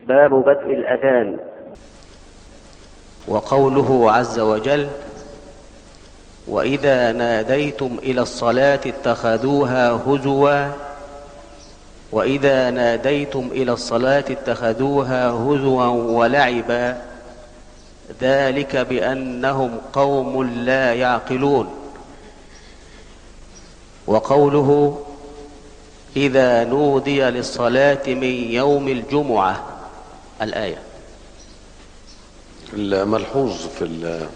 باب بدء الأذان وقوله عز وجل واذا ناديتم الى الصلاه اتخذوها هزوا واذا ناديتم الى الصلاه اتخذوها هزوا ولعبا ذلك بانهم قوم لا يعقلون وقوله اذا نودي للصلاه من يوم الجمعه الايه الملحوظ في ال-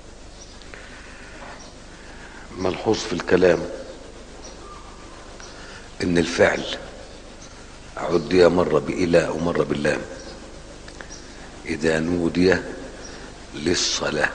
ملحوظ في الكلام ان الفعل عدي مرة بإلى ومرة باللام إذا نودي للصلاة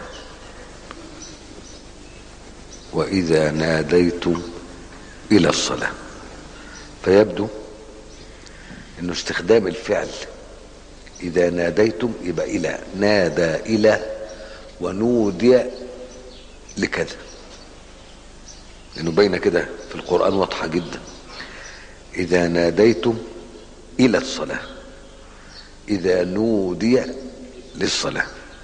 وإذا ناديتم إلى الصلاة فيبدو أنه استخدام الفعل إذا ناديتم يبقى إلى نادى إلى ونودي لكذا لأنه باينة كده في القرآن واضحة جدا إذا ناديتم إلى الصلاة إذا نودي للصلاة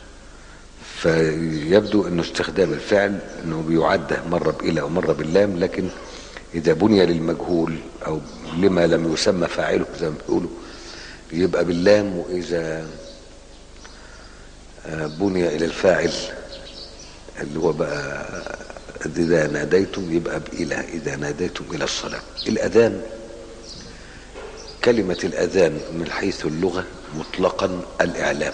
فيبدو أنه استخدام الفعل أنه بيعد مرة بإلى ومرة باللام لكن إذا بني للمجهول أو لما لم يسمى فاعله زي ما بيقولوا يبقى باللام وإذا آه، بني إلى الفاعل اللي هو بقى إذا ناديتم يبقى بإلى إذا ناديتم إلى الصلاة الأذان كلمة الأذان من حيث اللغة مطلقا الإعلام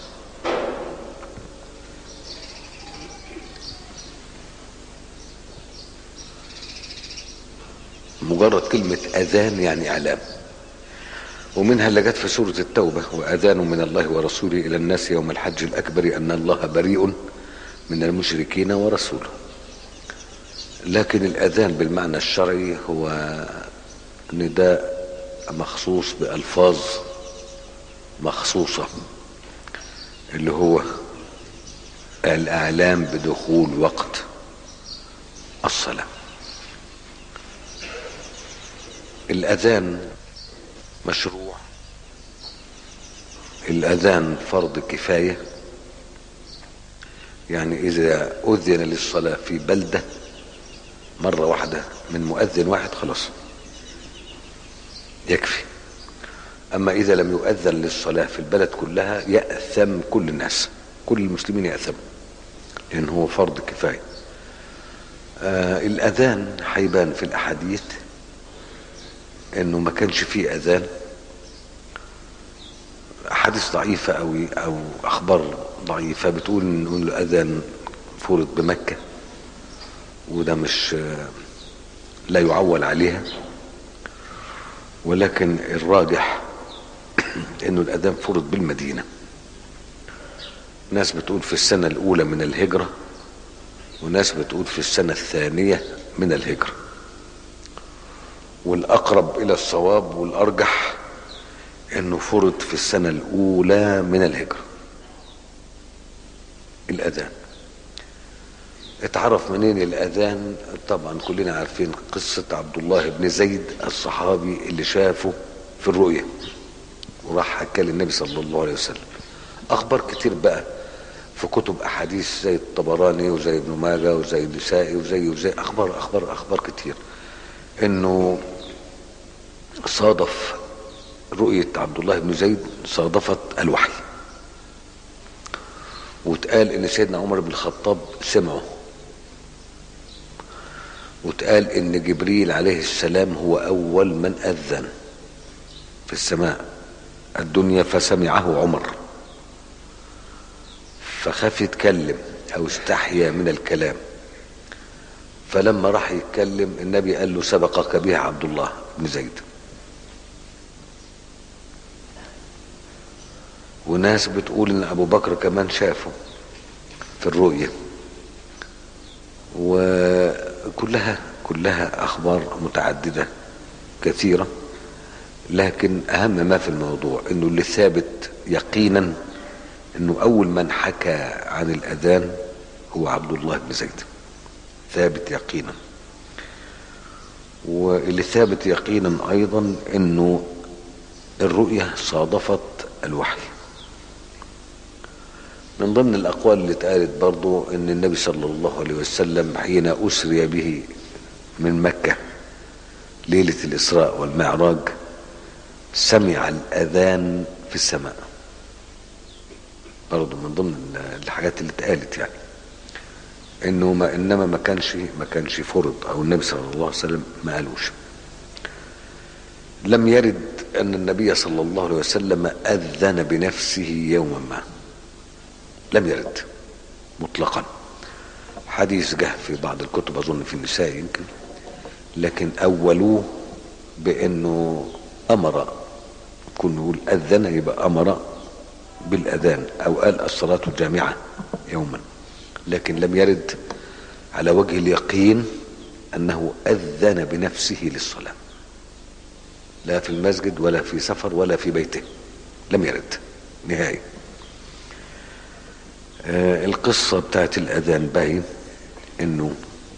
مجرد كلمة أذان يعني إعلام ومنها اللي جت في سورة التوبة وأذان من الله ورسوله إلى الناس يوم الحج الأكبر أن الله بريء من المشركين ورسوله لكن الأذان بالمعنى الشرعي هو نداء مخصوص بألفاظ مخصوصة اللي هو الإعلام بدخول وقت الصلاة الأذان مشروع الأذان فرض كفاية يعني إذا أذن للصلاة في بلدة مرة واحدة من مؤذن واحد خلاص يكفي أما إذا لم يؤذن للصلاة في البلد كلها يأثم كل الناس كل المسلمين يأثم لأن هو فرض كفاية آه الأذان هيبان في الأحاديث إنه ما كانش فيه أذان أحاديث ضعيفة أو أو أخبار ضعيفة بتقول إن الأذان فرض بمكة وده مش لا يعول عليها ولكن الراجح انه الاذان فرض بالمدينه ناس بتقول في السنه الاولى من الهجره وناس بتقول في السنه الثانيه من الهجره والاقرب الى الصواب والارجح انه فرض في السنه الاولى من الهجره الاذان اتعرف منين الاذان طبعا كلنا عارفين قصة عبد الله بن زيد الصحابي اللي شافه في الرؤية وراح حكى للنبي صلى الله عليه وسلم اخبار كتير بقى في كتب احاديث زي الطبراني وزي ابن ماجه وزي النسائي وزي وزي اخبار اخبار اخبار كتير انه صادف رؤية عبد الله بن زيد صادفت الوحي واتقال ان سيدنا عمر بن الخطاب سمعه واتقال ان جبريل عليه السلام هو اول من اذن في السماء الدنيا فسمعه عمر فخاف يتكلم او استحيا من الكلام فلما راح يتكلم النبي قال له سبقك بها عبد الله بن زيد وناس بتقول ان ابو بكر كمان شافه في الرؤيه وكلها كلها اخبار متعدده كثيره لكن اهم ما في الموضوع انه اللي ثابت يقينا انه اول من حكى عن الاذان هو عبد الله بن زيد ثابت يقينا واللي ثابت يقينا ايضا انه الرؤيه صادفت الوحي من ضمن الأقوال اللي اتقالت برضو أن النبي صلى الله عليه وسلم حين أسري به من مكة ليلة الإسراء والمعراج سمع الأذان في السماء برضو من ضمن الحاجات اللي اتقالت يعني انه ما انما ما كانش ما كانش فرض او النبي صلى الله عليه وسلم ما قالوش لم يرد ان النبي صلى الله عليه وسلم اذن بنفسه يوما ما لم يرد مطلقا حديث جه في بعض الكتب اظن في النساء يمكن لكن اولوه بانه امر كن نقول اذن يبقى امر بالاذان او قال الصلاه الجامعه يوما لكن لم يرد على وجه اليقين انه اذن بنفسه للصلاه لا في المسجد ولا في سفر ولا في بيته لم يرد نهائي آه القصة بتاعت الأذان باين إنه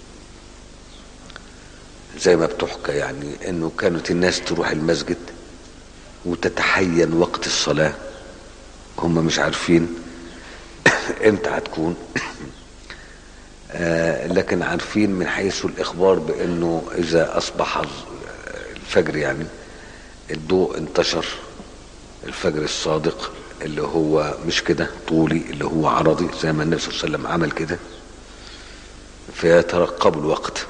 زي ما بتحكى يعني إنه كانت الناس تروح المسجد وتتحين وقت الصلاة هم مش عارفين امتى هتكون آه لكن عارفين من حيث الإخبار بأنه إذا أصبح الفجر يعني الضوء انتشر الفجر الصادق اللي هو مش كده طولي اللي هو عرضي زي ما النبي صلى الله عليه وسلم عمل كده فيترقبوا الوقت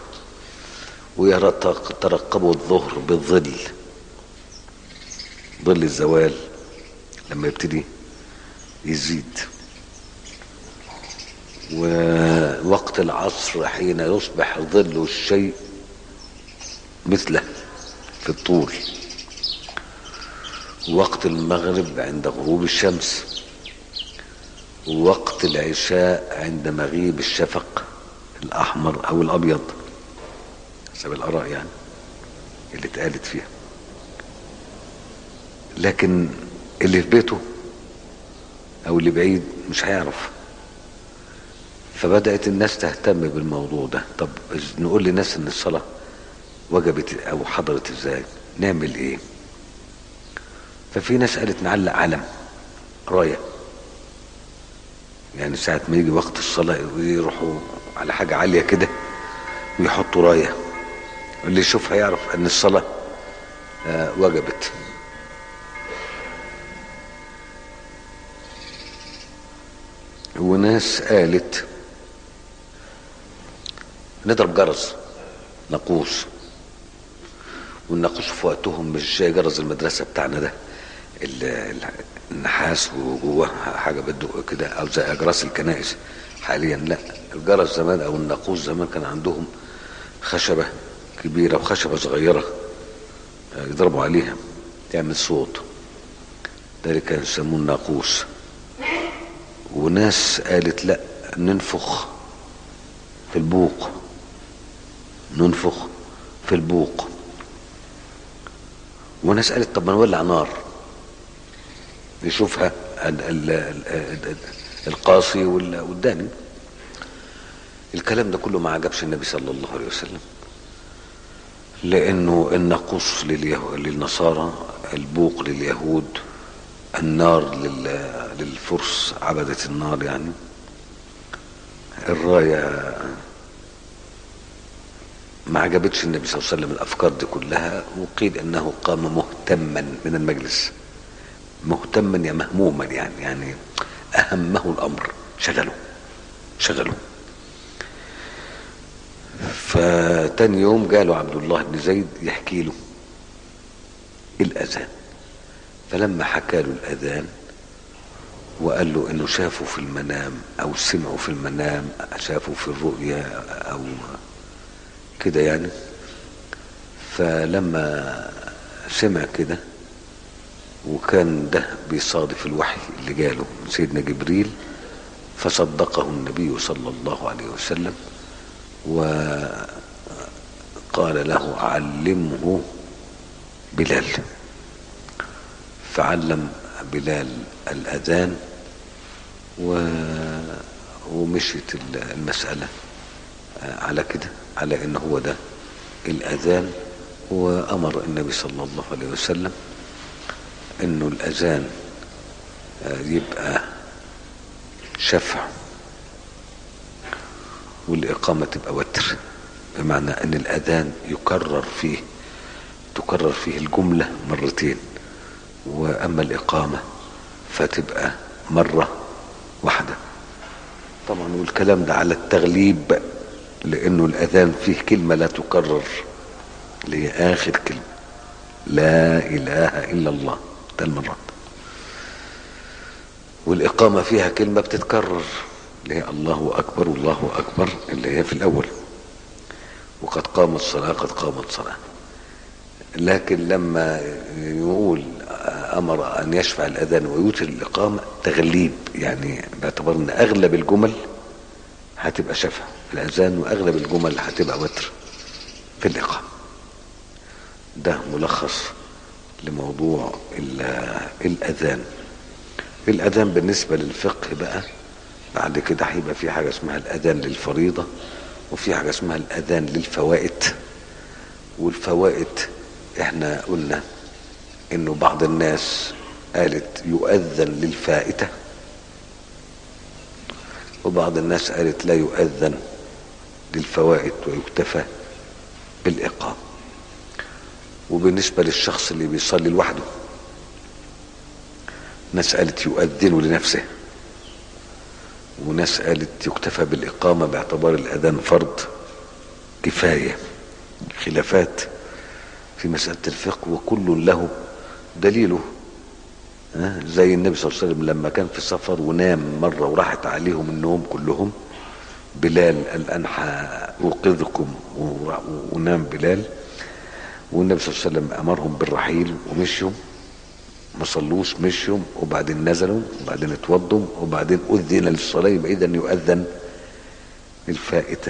ويترقبوا الظهر بالظل ظل الزوال لما يبتدي يزيد ووقت العصر حين يصبح ظل الشيء مثله في الطول وقت المغرب عند غروب الشمس ووقت العشاء عند مغيب الشفق الأحمر أو الأبيض حسب الآراء يعني اللي اتقالت فيها لكن اللي في بيته أو اللي بعيد مش هيعرف فبدأت الناس تهتم بالموضوع ده طب نقول للناس ان الصلاة وجبت او حضرت ازاي نعمل ايه ففي ناس قالت نعلق علم راية يعني ساعة ما يجي وقت الصلاة ويروحوا على حاجة عالية كده ويحطوا راية اللي يشوف هيعرف ان الصلاة آه وجبت وناس قالت نضرب جرس ناقوس والناقوس في وقتهم مش زي جرس المدرسه بتاعنا ده النحاس وجواه حاجه بتدق كده او زي اجراس الكنائس حاليا لا الجرس زمان او الناقوس زمان كان عندهم خشبه كبيره وخشبه صغيره يضربوا عليها تعمل صوت ده اللي كانوا يسموه الناقوس وناس قالت لا ننفخ في البوق ننفخ في البوق وناس قالت طب ما نولع نار يشوفها ال ال ال القاصي والداني الكلام ده كله ما عجبش النبي صلى الله عليه وسلم لانه الناقوس للنصارى البوق لليهود النار للفرس عبدة النار يعني الراية ما عجبتش النبي صلى الله عليه وسلم الافكار دي كلها وقيل انه قام مهتما من المجلس مهتما يا مهموما يعني يعني اهمه الامر شغله شغله فتاني يوم جاله عبد الله بن زيد يحكي له الاذان فلما حكى له الاذان وقال له انه شافه في المنام او سمعه في المنام شافه في الرؤيا او كده يعني فلما سمع كده وكان ده بيصادف الوحي اللي جاله من سيدنا جبريل فصدقه النبي صلى الله عليه وسلم وقال له علمه بلال فعلم بلال الأذان و... ومشيت المسألة على كده على ان هو ده الاذان وامر النبي صلى الله عليه وسلم انه الاذان آه، يبقى شفع والإقامة تبقى وتر بمعنى أن الأذان يكرر فيه تكرر فيه الجملة مرتين وأما الإقامة فتبقى مرة واحدة طبعا والكلام ده على التغليب لأنه الأذان فيه كلمة لا تكرر اللي هي آخر كلمة لا إله إلا الله ده المرات والإقامة فيها كلمة بتتكرر اللي هي الله أكبر والله أكبر اللي هي في الأول وقد قامت الصلاة قد قامت الصلاة لكن لما يقول أمر أن يشفع الأذان ويوتر الإقامة تغليب يعني باعتبار أن أغلب الجمل هتبقى شفع في الأذان وأغلب الجمل هتبقى وتر في الإقامة ده ملخص لموضوع الأذان الأذان بالنسبة للفقه بقى بعد كده هيبقى في حاجة اسمها الأذان للفريضة وفي حاجة اسمها الأذان للفوائد والفوائد احنا قلنا انه بعض الناس قالت يؤذن للفائتة وبعض الناس قالت لا يؤذن للفوائد ويكتفى بالإقامة وبالنسبة للشخص اللي بيصلي لوحده ناس قالت يؤذن لنفسه وناس قالت يكتفى بالإقامة باعتبار الأذان فرض كفاية خلافات في مسألة الفقه وكل له دليله زي النبي صلى الله عليه وسلم لما كان في سفر ونام مرة وراحت عليهم النوم كلهم بلال قال أنا أوقظكم ونام بلال والنبي صلى الله عليه وسلم أمرهم بالرحيل ومشيوا ما صلوش مشيوا وبعدين نزلوا وبعدين اتوضوا وبعدين أذن للصلاة يبقى إذا يؤذن للفائتة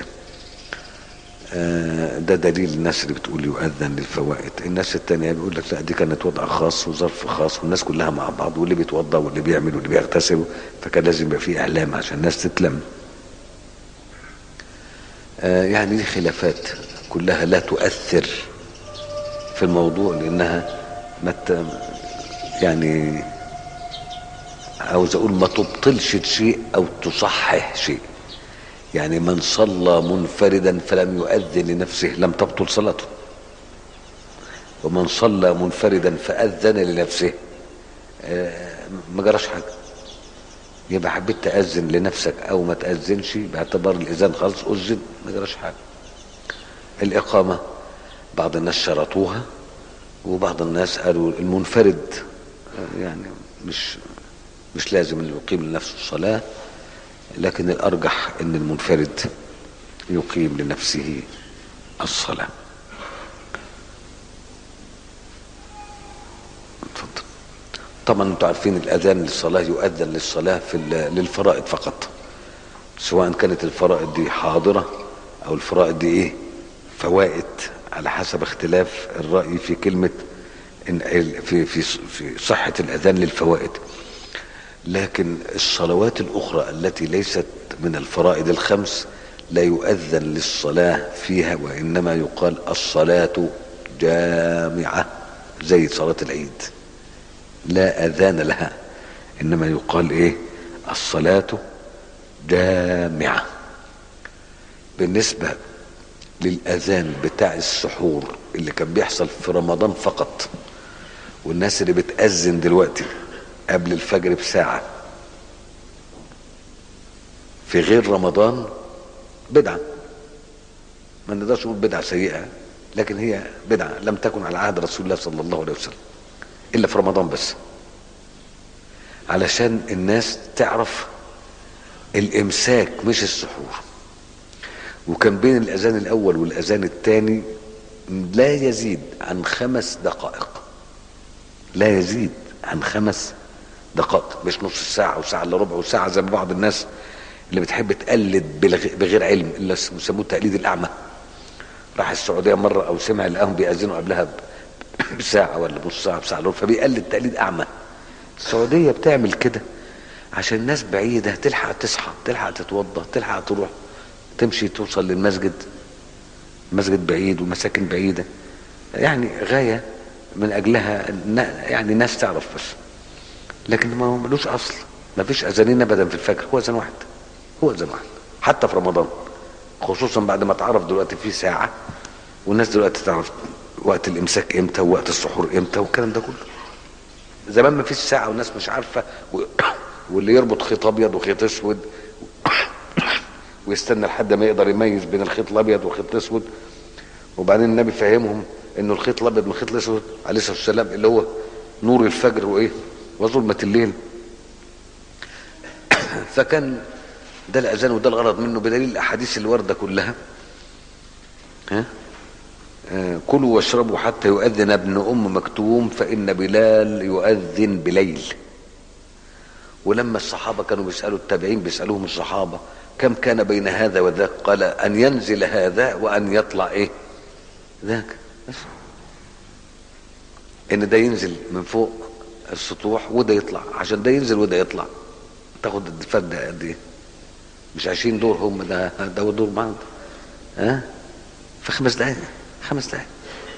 ده دليل الناس اللي بتقول يؤذن للفوائد الناس التانية بيقول لك لا دي كانت وضع خاص وظرف خاص والناس كلها مع بعض واللي بيتوضى واللي بيعمل واللي بيغتسل فكان لازم يبقى فيه اعلام عشان الناس تتلم يعني دي خلافات كلها لا تؤثر في الموضوع لانها ما يعني عاوز اقول ما تبطلش شيء او تصحح شيء يعني من صلى منفردا فلم يؤذن لنفسه لم تبطل صلاته ومن صلى منفردا فأذن لنفسه ما جراش حاجة يبقى حبيت تأذن لنفسك أو ما تأذنش باعتبار الإذان خالص أذن ما جراش حاجة الإقامة بعض الناس شرطوها وبعض الناس قالوا المنفرد يعني مش مش لازم انه يقيم لنفسه الصلاه لكن الارجح ان المنفرد يقيم لنفسه الصلاه اتفضل طبعا انتم عارفين الاذان للصلاه يؤذن للصلاه في للفرائض فقط سواء كانت الفرائض دي حاضره او الفرائض دي ايه فوائد على حسب اختلاف الراي في كلمه في في في صحه الاذان للفوائد لكن الصلوات الأخرى التي ليست من الفرائض الخمس لا يؤذن للصلاة فيها وإنما يقال الصلاة جامعة زي صلاة العيد لا أذان لها إنما يقال إيه الصلاة جامعة بالنسبة للأذان بتاع السحور اللي كان بيحصل في رمضان فقط والناس اللي بتأذن دلوقتي قبل الفجر بساعة في غير رمضان بدعة ما نقدرش نقول بدعة سيئة لكن هي بدعة لم تكن على عهد رسول الله صلى الله عليه وسلم إلا في رمضان بس علشان الناس تعرف الإمساك مش السحور وكان بين الأذان الأول والأذان الثاني لا يزيد عن خمس دقائق لا يزيد عن خمس دقائق مش نص ساعة وساعة الا ربع وساعة زي ما بعض الناس اللي بتحب تقلد بغير علم اللي يسموه التقليد الأعمى راح السعودية مرة أو سمع لقاهم بيأذنوا قبلها بساعة ولا بنص ساعة بساعة الا ربع فبيقلد تقليد أعمى السعودية بتعمل كده عشان الناس بعيدة تلحق تصحى تلحق تتوضى تلحق تروح تمشي توصل للمسجد مسجد بعيد ومساكن بعيدة يعني غاية من أجلها يعني ناس تعرف بس لكن ما هو ملوش اصل ما فيش اذانين ابدا في الفجر هو اذان واحد هو اذان واحد حتى في رمضان خصوصا بعد ما تعرف دلوقتي في ساعه والناس دلوقتي تعرف وقت الامساك امتى ووقت السحور امتى والكلام ده كله زمان ما فيش ساعه والناس مش عارفه و... واللي يربط خيط ابيض وخيط اسود ويستنى لحد ما يقدر يميز بين الخيط الابيض والخيط الاسود وبعدين النبي فهمهم انه الخيط الابيض من الخيط الاسود عليه الصلاه والسلام اللي هو نور الفجر وايه وظلمه الليل فكان ده الاذان وده الغرض منه بدليل الاحاديث اللي وارده كلها ها آه، كلوا واشربوا حتى يؤذن ابن ام مكتوم فان بلال يؤذن بليل ولما الصحابه كانوا بيسالوا التابعين بيسالوهم الصحابه كم كان بين هذا وذاك قال ان ينزل هذا وان يطلع ايه ذاك بس ان ده ينزل من فوق السطوح وده يطلع عشان ده ينزل وده يطلع تاخد الفرد قد ايه مش عشرين دور هم ده ده ودور بعض ها في خمس دقايق خمس دقايق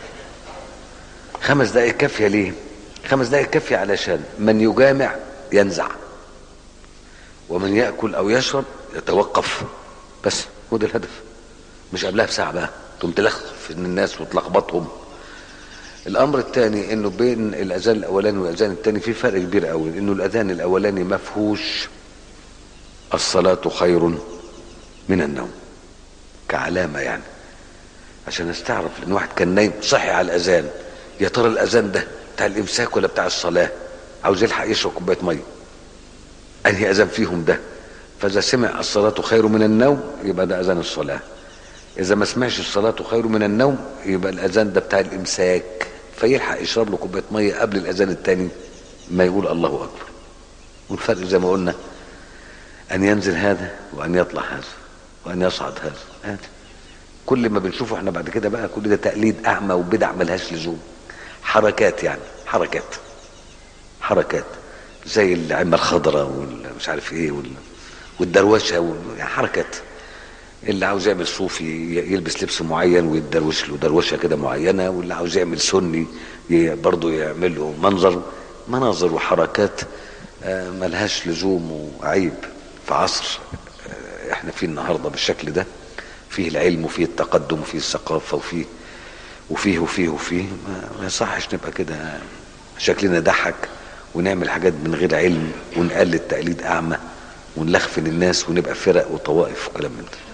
خمس دقايق كافيه ليه خمس دقايق كافيه علشان من يجامع ينزع ومن ياكل او يشرب يتوقف بس هو ده الهدف مش قبلها بساعه بقى تقوم تلخف ان الناس وتلخبطهم الامر الثاني انه بين الاذان الاولاني والاذان الثاني في فرق كبير قوي انه الاذان الاولاني ما فيهوش الصلاه خير من النوم كعلامه يعني عشان استعرف لان واحد كان نايم صحي على الاذان يا ترى الاذان ده بتاع الامساك ولا بتاع الصلاه عاوز يلحق يشرب كوبايه ميه انهي اذان فيهم ده فاذا سمع الصلاه خير من النوم يبقى ده اذان الصلاه اذا ما سمعش الصلاه خير من النوم يبقى الاذان ده بتاع الامساك فيلحق يشرب له كوبايه ميه قبل الاذان الثاني ما يقول الله اكبر والفرق زي ما قلنا ان ينزل هذا وان يطلع هذا وان يصعد هذا هذا كل ما بنشوفه احنا بعد كده بقى كل ده تقليد اعمى وبدع ملهاش لزوم حركات يعني حركات حركات زي العمة الخضراء والمش عارف ايه وال- والدروشه وال- يعني حركات اللي عاوز يعمل صوفي يلبس لبس معين ويدروش له دروشه كده معينه واللي عاوز يعمل سني ي- برضه يعمل له منظر مناظر وحركات آه، ملهاش لزوم وعيب في عصر آه، احنا فيه النهارده بالشكل ده فيه العلم وفيه التقدم وفيه الثقافه وفيه وفيه وفيه وفيه ما, ما يصحش نبقى كده شكلنا ضحك ونعمل حاجات من غير علم ونقلد تقليد اعمى ونلخفن الناس ونبقى فرق وطوائف وكلام من ده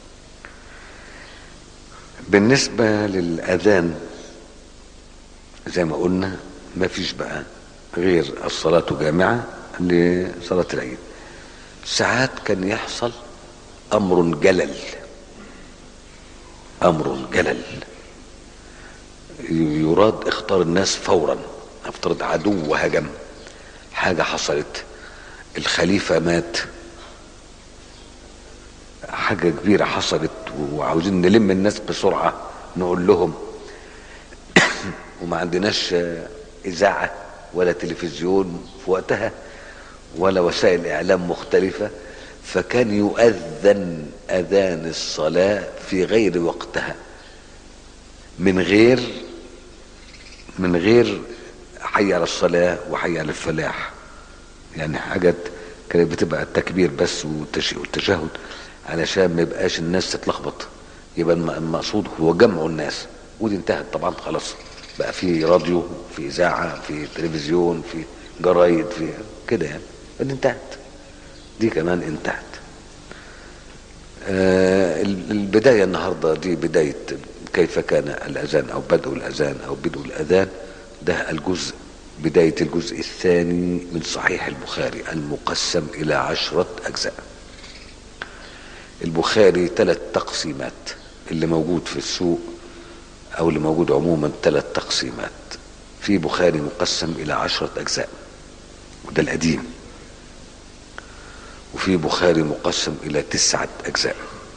بالنسبة للأذان زي ما قلنا ما فيش بقى غير الصلاة جامعة لصلاة العيد ساعات كان يحصل أمر جلل أمر جلل يراد اختار الناس فورا افترض عدو وهجم حاجة حصلت الخليفة مات حاجة كبيرة حصلت وعاوزين نلم الناس بسرعة نقول لهم وما عندناش إذاعة ولا تلفزيون في وقتها ولا وسائل إعلام مختلفة فكان يؤذن أذان الصلاة في غير وقتها من غير من غير حي على الصلاة وحي على الفلاح يعني حاجات كانت بتبقى التكبير بس والتش- والتشهد علشان ما يبقاش الناس تتلخبط يبقى الم- المقصود هو جمع الناس ودي انتهت طبعا خلاص بقى في راديو في اذاعه في تلفزيون في جرايد في كده يعني دي انتهت دي كمان انتهت آه ال- البدايه النهارده دي بدايه كيف كان الاذان او بدء الاذان او بدء الاذان ده الجزء بدايه الجزء الثاني من صحيح البخاري المقسم الى عشره اجزاء البخاري ثلاث تقسيمات اللي موجود في السوق او اللي موجود عموما ثلاث تقسيمات في بخاري مقسم الى عشرة اجزاء وده القديم وفي بخاري مقسم الى تسعة اجزاء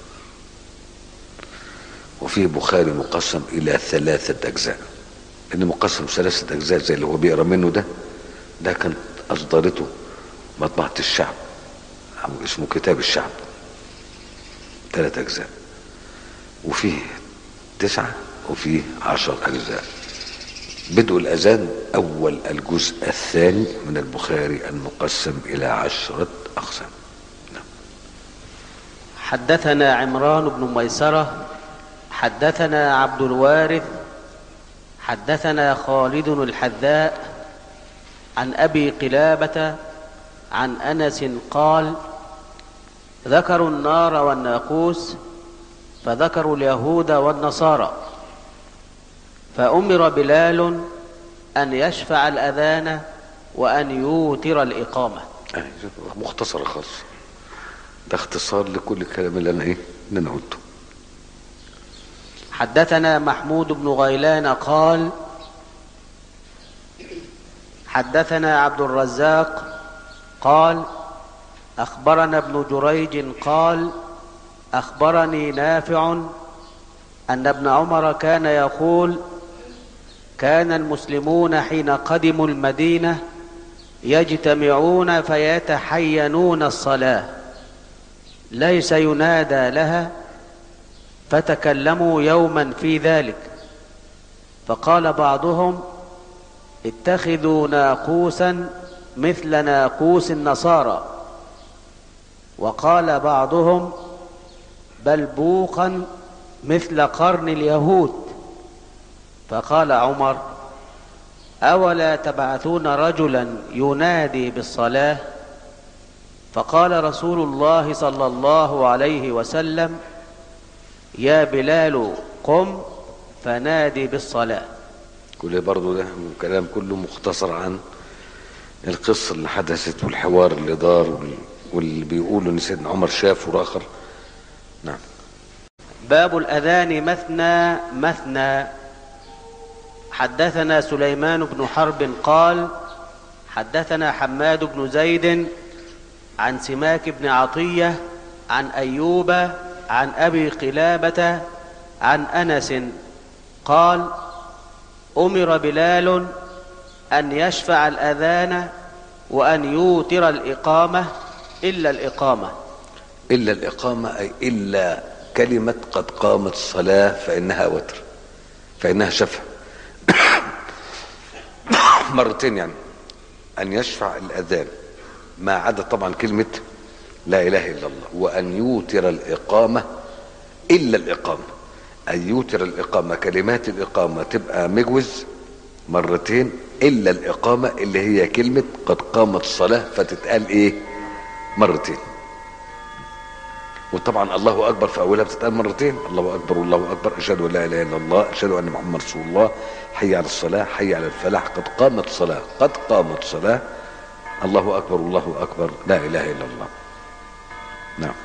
وفي بخاري مقسم الى ثلاثة اجزاء ان مقسم ثلاثة اجزاء زي اللي هو بيقرا منه ده ده كانت اصدرته مطبعة الشعب او اسمه كتاب الشعب ثلاث اجزاء وفيه تسعة وفيه عشر اجزاء بدء الأذان أول الجزء الثاني من البخاري المقسم إلى عشرة أقسام نعم. حدثنا عمران بن ميسرة حدثنا عبد الوارث حدثنا خالد الحذاء عن أبي قلابة عن أنس قال ذكروا النار والناقوس فذكروا اليهود والنصارى فأمر بلال أن يشفع الأذان وأن يوتر الإقامة آه، مختصرة خالص ده اختصار لكل الكلام اللي أنا إيه اللي أنا قلته حدثنا محمود بن غيلان قال حدثنا عبد الرزاق قال أخبرنا ابن جريج قال أخبرني نافع أن ابن عمر كان يقول كان المسلمون حين قدموا المدينة يجتمعون فيتحينون الصلاة ليس ينادى لها فتكلموا يوما في ذلك فقال بعضهم اتخذوا ناقوسا مثل ناقوس النصارى وقال بعضهم بل بوقا مثل قرن اليهود فقال عمر أولا تبعثون رجلا ينادي بالصلاة فقال رسول الله صلى الله عليه وسلم يا بلال قم فنادي بالصلاة كل برضه ده كلام كله مختصر عن القصة اللي حدثت والحوار اللي دار وال- واللي بيقولوا ان سيدنا عمر شاف وراخر نعم باب الأذان مثنى مثنى حدثنا سليمان بن حرب قال حدثنا حماد بن زيد عن سماك بن عطية عن أيوب عن أبي قلابة عن أنس قال أمر بلال أن يشفع الأذان وأن يوتر الإقامة إلا الإقامة إلا الإقامة أي إلا كلمة قد قامت الصلاة فإنها وتر فإنها شفع مرتين يعني أن يشفع الأذان ما عدا طبعا كلمة لا إله إلا الله وأن يوتر الإقامة إلا الإقامة أن يوتر الإقامة كلمات الإقامة تبقى مجوز مرتين إلا الإقامة اللي هي كلمة قد قامت الصلاة فتتقال إيه مرتين وطبعا الله اكبر في اولها بتتقال مرتين الله اكبر والله اكبر اشهد ان لا اله الا الله اشهد ان محمد رسول الله حي على الصلاه حي على الفلاح قد قامت الصلاه قد قامت الصلاه الله اكبر الله اكبر لا اله الا الله نعم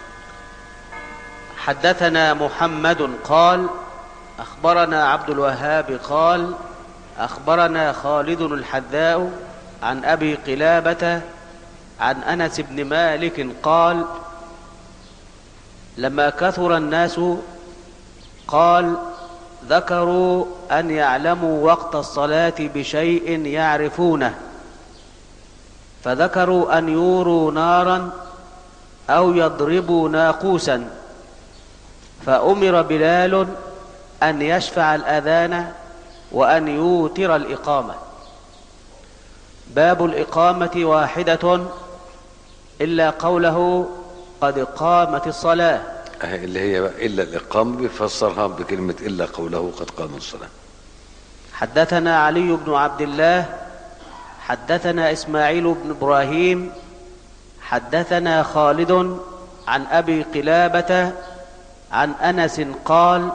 حدثنا محمد قال اخبرنا عبد الوهاب قال اخبرنا خالد الحذاء عن ابي قلابه عن انس بن مالك قال لما كثر الناس قال ذكروا ان يعلموا وقت الصلاه بشيء يعرفونه فذكروا ان يوروا نارا او يضربوا ناقوسا فأمر بلال أن يشفع الأذان وأن يوتر الإقامة باب الإقامة واحدة إلا قوله قد قامت الصلاة أهي اللي هي بقى الا الاقامه بيفسرها بكلمه الا قوله قد قامت الصلاه حدثنا علي بن عبد الله حدثنا إسماعيل بن إبراهيم حدثنا خالد عن أبي قلابة عن أنس قال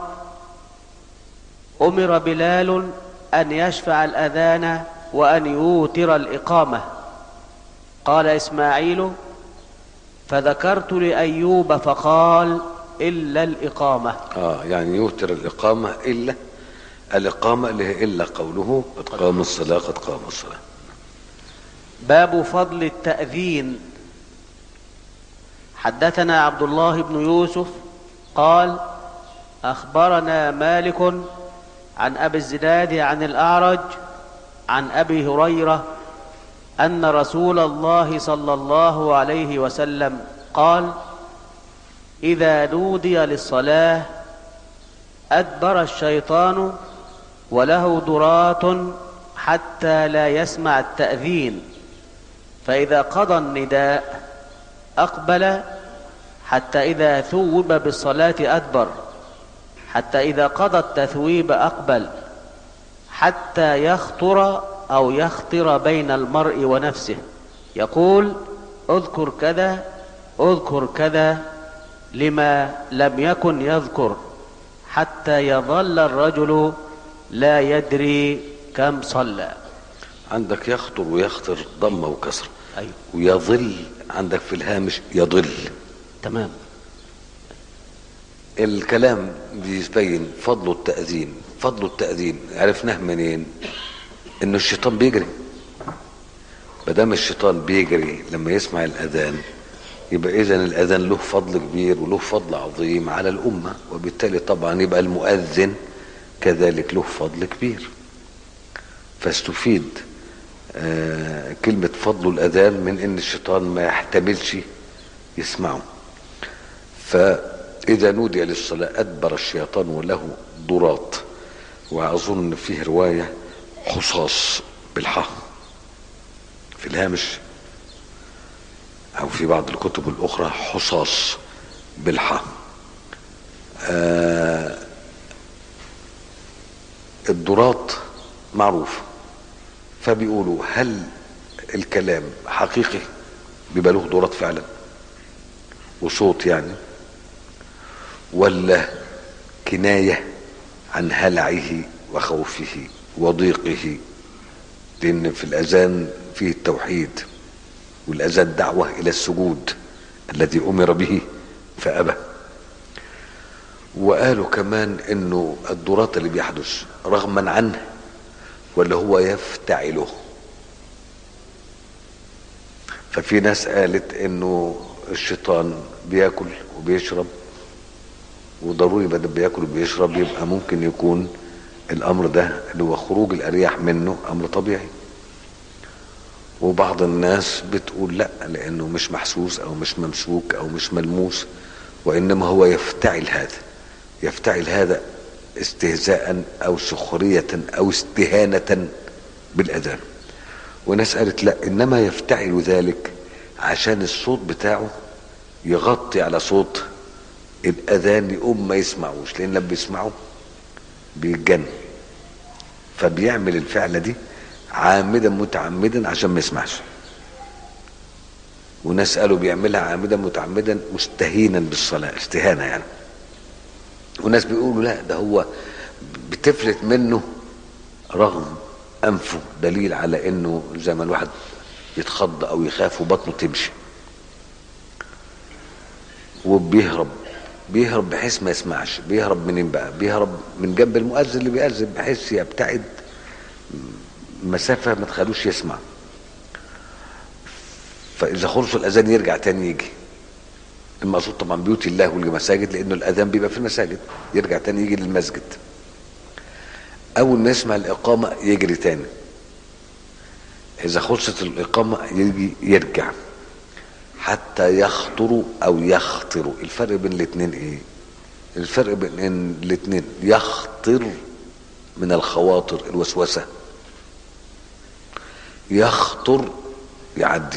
أمر بلال أن يشفع الأذان وأن يوتر الإقامة قال إسماعيل فذكرت لأيوب فقال إلا الإقامة اه يعني يوتر الاقامه الا الاقامه اللي هي الا قوله قد قام الصلاه قد قام الصلاه باب فضل التأذين حدثنا عبد الله بن يوسف قال أخبرنا مالك عن أبي الزناد عن الأعرج عن أبي هريرة أن رسول الله صلى الله عليه وسلم قال إذا نودي للصلاة أدبر الشيطان وله درات حتى لا يسمع التأذين فإذا قضى النداء أقبل حتى إذا ثوب بالصلاة أدبر حتى إذا قضى التثويب أقبل حتى يخطر أو يخطر بين المرء ونفسه يقول اذكر كذا اذكر كذا لما لم يكن يذكر حتى يظل الرجل لا يدري كم صلى عندك يخطر ويخطر ضمه وكسر أيوة ويظل عندك في الهامش يضل تمام الكلام بيبين فضل التأذين فضل التأذين عرفناه منين انه الشيطان بيجري مادام الشيطان بيجري لما يسمع الاذان يبقى اذا الاذان له فضل كبير وله فضل عظيم على الامه وبالتالي طبعا يبقى المؤذن كذلك له فضل كبير فاستفيد آه كلمة فضل الأذان من إن الشيطان ما يحتملش يسمعه فإذا نودي للصلاة أدبر الشيطان وله ضراط وأظن فيه رواية حصاص بالحاء في الهامش أو في بعض الكتب الأخرى حصاص بالحاء آه الضراط معروف فبيقولوا هل الكلام حقيقي بيبقى له ضراط فعلا وصوت يعني ولا كناية عن هلعه وخوفه وضيقه لأن في الأذان فيه التوحيد والأذان دعوة إلى السجود الذي أمر به فأبى وقالوا كمان انه الضراط اللي بيحدث رغما عنه ولا هو يفتعله ففي ناس قالت انه الشيطان بياكل وبيشرب وضروري بدل بياكل وبيشرب يبقى ممكن يكون الامر ده اللي هو خروج الارياح منه امر طبيعي وبعض الناس بتقول لا لانه مش محسوس او مش ممسوك او مش ملموس وانما هو يفتعل هذا يفتعل هذا استهزاء او سخرية او استهانة بالاذان وناس قالت لا انما يفتعل ذلك عشان الصوت بتاعه يغطي على صوت الاذان يقوم ما يسمعوش لان لما بيسمعوا بيتجن فبيعمل الفعلة دي عامدا متعمدا عشان ما يسمعش وناس قالوا بيعملها عامدا متعمدا مستهينا بالصلاة استهانة يعني وناس بيقولوا لا ده هو بتفلت منه رغم انفه دليل على انه زي ما الواحد يتخض او يخاف وبطنه تمشي وبيهرب بيهرب بحيث ما يسمعش بيهرب منين بقى بيهرب من جنب المؤذن اللي بيأذن بحيث يبتعد مسافة ما تخلوش يسمع فإذا خلصوا الأذان يرجع تاني يجي المقصود طبعا بيوت الله والمساجد لانه الاذان بيبقى في المساجد يرجع تاني يجي للمسجد اول ما يسمع الاقامه يجري تاني اذا خلصت الاقامه يجي يرجع حتى يخطروا او يخطروا الفرق بين الاثنين ايه الفرق بين الاثنين يخطر من الخواطر الوسوسه يخطر يعدي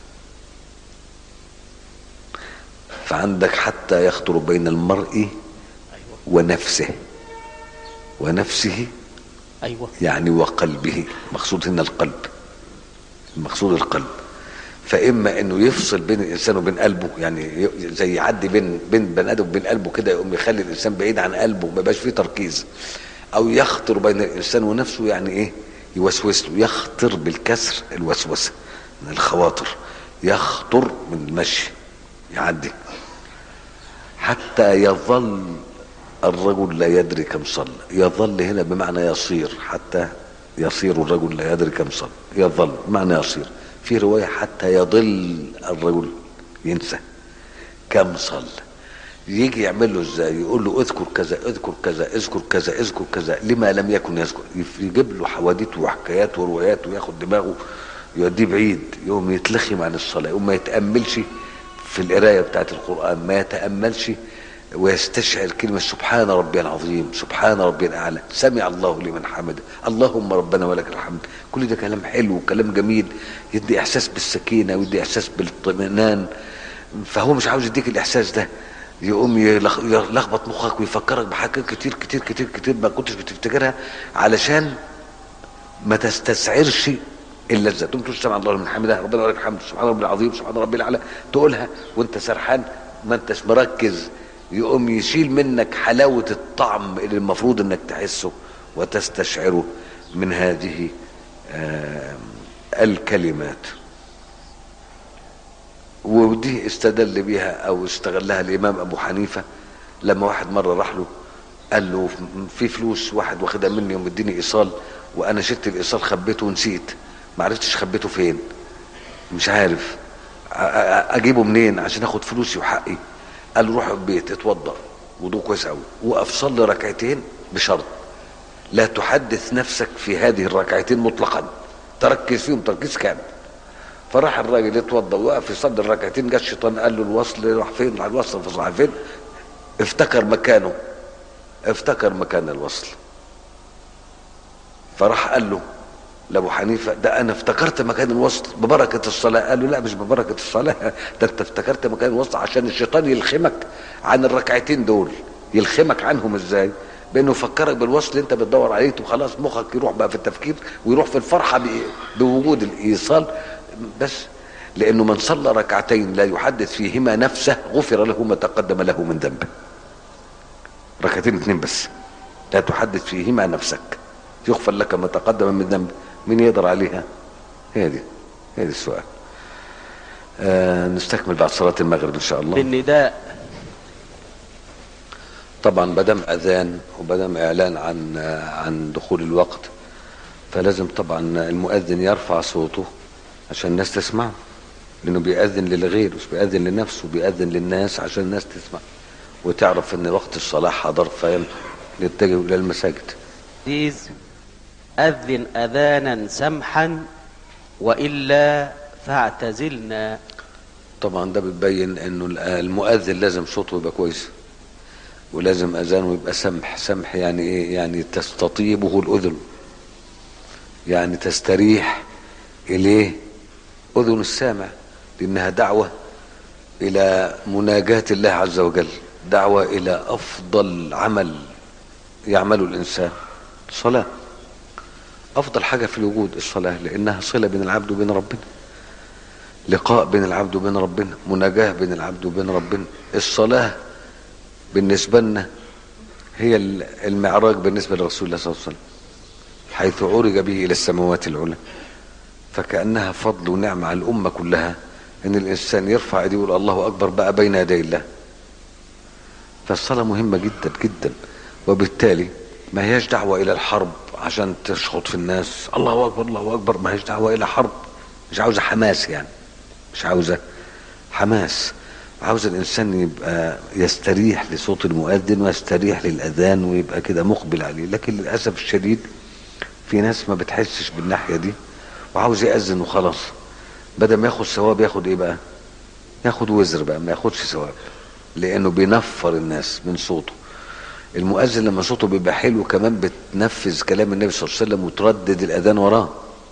فعندك حتى يخطر بين المرء ونفسه ونفسه أيوة يعني وقلبه مقصود هنا القلب المقصود القلب فاما انه يفصل بين الانسان وبين قلبه يعني زي يعدي بين بين بني ادم وبين قلبه كده يقوم يخلي الانسان بعيد عن قلبه ما يبقاش فيه تركيز او يخطر بين الانسان ونفسه يعني ايه يوسوس له يخطر بالكسر الوسوسه من الخواطر يخطر من المشي يعدي حتى يظل الرجل لا يدري كم صلى يظل هنا بمعنى يصير حتى يصير الرجل لا يدري كم صلى يظل بمعنى يصير في رواية حتى يضل الرجل ينسى كم صلى يجي يعمل له ازاي يقول له اذكر كذا اذكر كذا اذكر كذا اذكر كذا لما لم يكن يذكر يجيب له حواديت وحكايات وروايات وياخد دماغه يوديه بعيد يقوم يتلخم عن الصلاة يقوم ما يتأملش في القراية بتاعت القرآن ما يتأملش ويستشعر كلمة سبحان ربي العظيم سبحان ربي الأعلى سمع الله لمن حمده اللهم ربنا ولك الحمد كل ده كلام حلو وكلام جميل يدي إحساس بالسكينة ويدي إحساس بالاطمئنان فهو مش عاوز يديك الإحساس ده يقوم يلخ- يلخبط مخك ويفكرك بحاجات كتير كتير كتير كتير ما كنتش بتفتكرها علشان ما تستسعرش اللذة تقوم تقول سبحان الله من حمده ربنا ولك الحمد سبحان ربي العظيم سبحان ربي الاعلى تقولها وانت سرحان ما انتش مركز يقوم يشيل منك حلاوة الطعم اللي المفروض انك تحسه وتستشعره من هذه آه، الكلمات ودي استدل بيها او استغلها الامام ابو حنيفه لما واحد مره راح له قال له في فلوس واحد واخدها مني ومديني ايصال وانا شلت الايصال خبيته ونسيت ما عرفتش خبيته فين مش عارف أ- أ- اجيبه منين عشان اخد فلوسي وحقي قال له روح البيت اتوضى وضوء كويس قوي وقف صلي ركعتين بشرط لا تحدث نفسك في هذه الركعتين مطلقا تركز فيهم تركيز كامل فراح الراجل يتوضا وقف يصلي الركعتين جه الشيطان قال له الوصل راح فين راح الوصل في راح فين افتكر مكانه افتكر مكان الوصل فراح قال له لابو حنيفه ده انا افتكرت مكان الوصل ببركه الصلاه قال له لا مش ببركه الصلاه ده انت افتكرت مكان الوصل عشان الشيطان يلخمك عن الركعتين دول يلخمك عنهم ازاي بانه يفكرك بالوصل اللي انت بتدور عليه وخلاص مخك يروح بقى في التفكير ويروح في الفرحه ب- بوجود الايصال بس لانه من صلى ركعتين لا يحدث فيهما نفسه غفر له ما تقدم له من ذنبه ركعتين اتنين بس لا تحدث فيهما نفسك يغفر لك ما تقدم من ذنب مين يقدر عليها هي دي هي دي السؤال آه نستكمل بعد صلاة المغرب إن شاء الله بالنداء طبعا بدم أذان وبدم إعلان عن آه عن دخول الوقت فلازم طبعا المؤذن يرفع صوته عشان الناس تسمعه لأنه بيأذن للغير مش بيأذن لنفسه بيأذن للناس عشان الناس تسمع وتعرف ان وقت الصلاة حضر فيتجه الى المساجد عزيز أذن أذانا سمحا وإلا فاعتزلنا طبعا ده بتبين انه المؤذن لازم صوته يبقى كويس ولازم اذانه يبقى سمح سمح يعني ايه يعني تستطيبه الاذن يعني تستريح اليه اذن السامع لانها دعوه الى مناجاه الله عز وجل دعوه الى افضل عمل يعمله الانسان صلاه افضل حاجه في الوجود الصلاه لانها صله بين العبد وبين ربنا لقاء بين العبد وبين ربنا مناجاه بين العبد وبين ربنا الصلاه بالنسبه لنا هي المعراج بالنسبه لرسول الله صلى الله عليه وسلم حيث عرج به الى السماوات العلى فكانها فضل ونعمه على الامه كلها ان الانسان يرفع ايديه ويقول الله اكبر بقى بين يدي الله فالصلاه مهمه جدا جدا وبالتالي ما هياش دعوه الى الحرب عشان تشخط في الناس الله اكبر الله اكبر ما هيش دعوه الى حرب مش عاوزه حماس يعني مش عاوزه حماس عاوز الانسان يبقى يستريح لصوت المؤذن ويستريح للاذان ويبقى كده مقبل عليه لكن للاسف الشديد في ناس ما بتحسش بالناحيه دي وعاوز ياذن وخلاص بدل ما ياخد ثواب ياخد ايه بقى ياخد وزر بقى ما ياخدش ثواب لانه بينفر الناس من صوته المؤذن لما صوته بيبقى حلو كمان بتنفذ كلام النبي صلى الله عليه وسلم وتردد الاذان وراه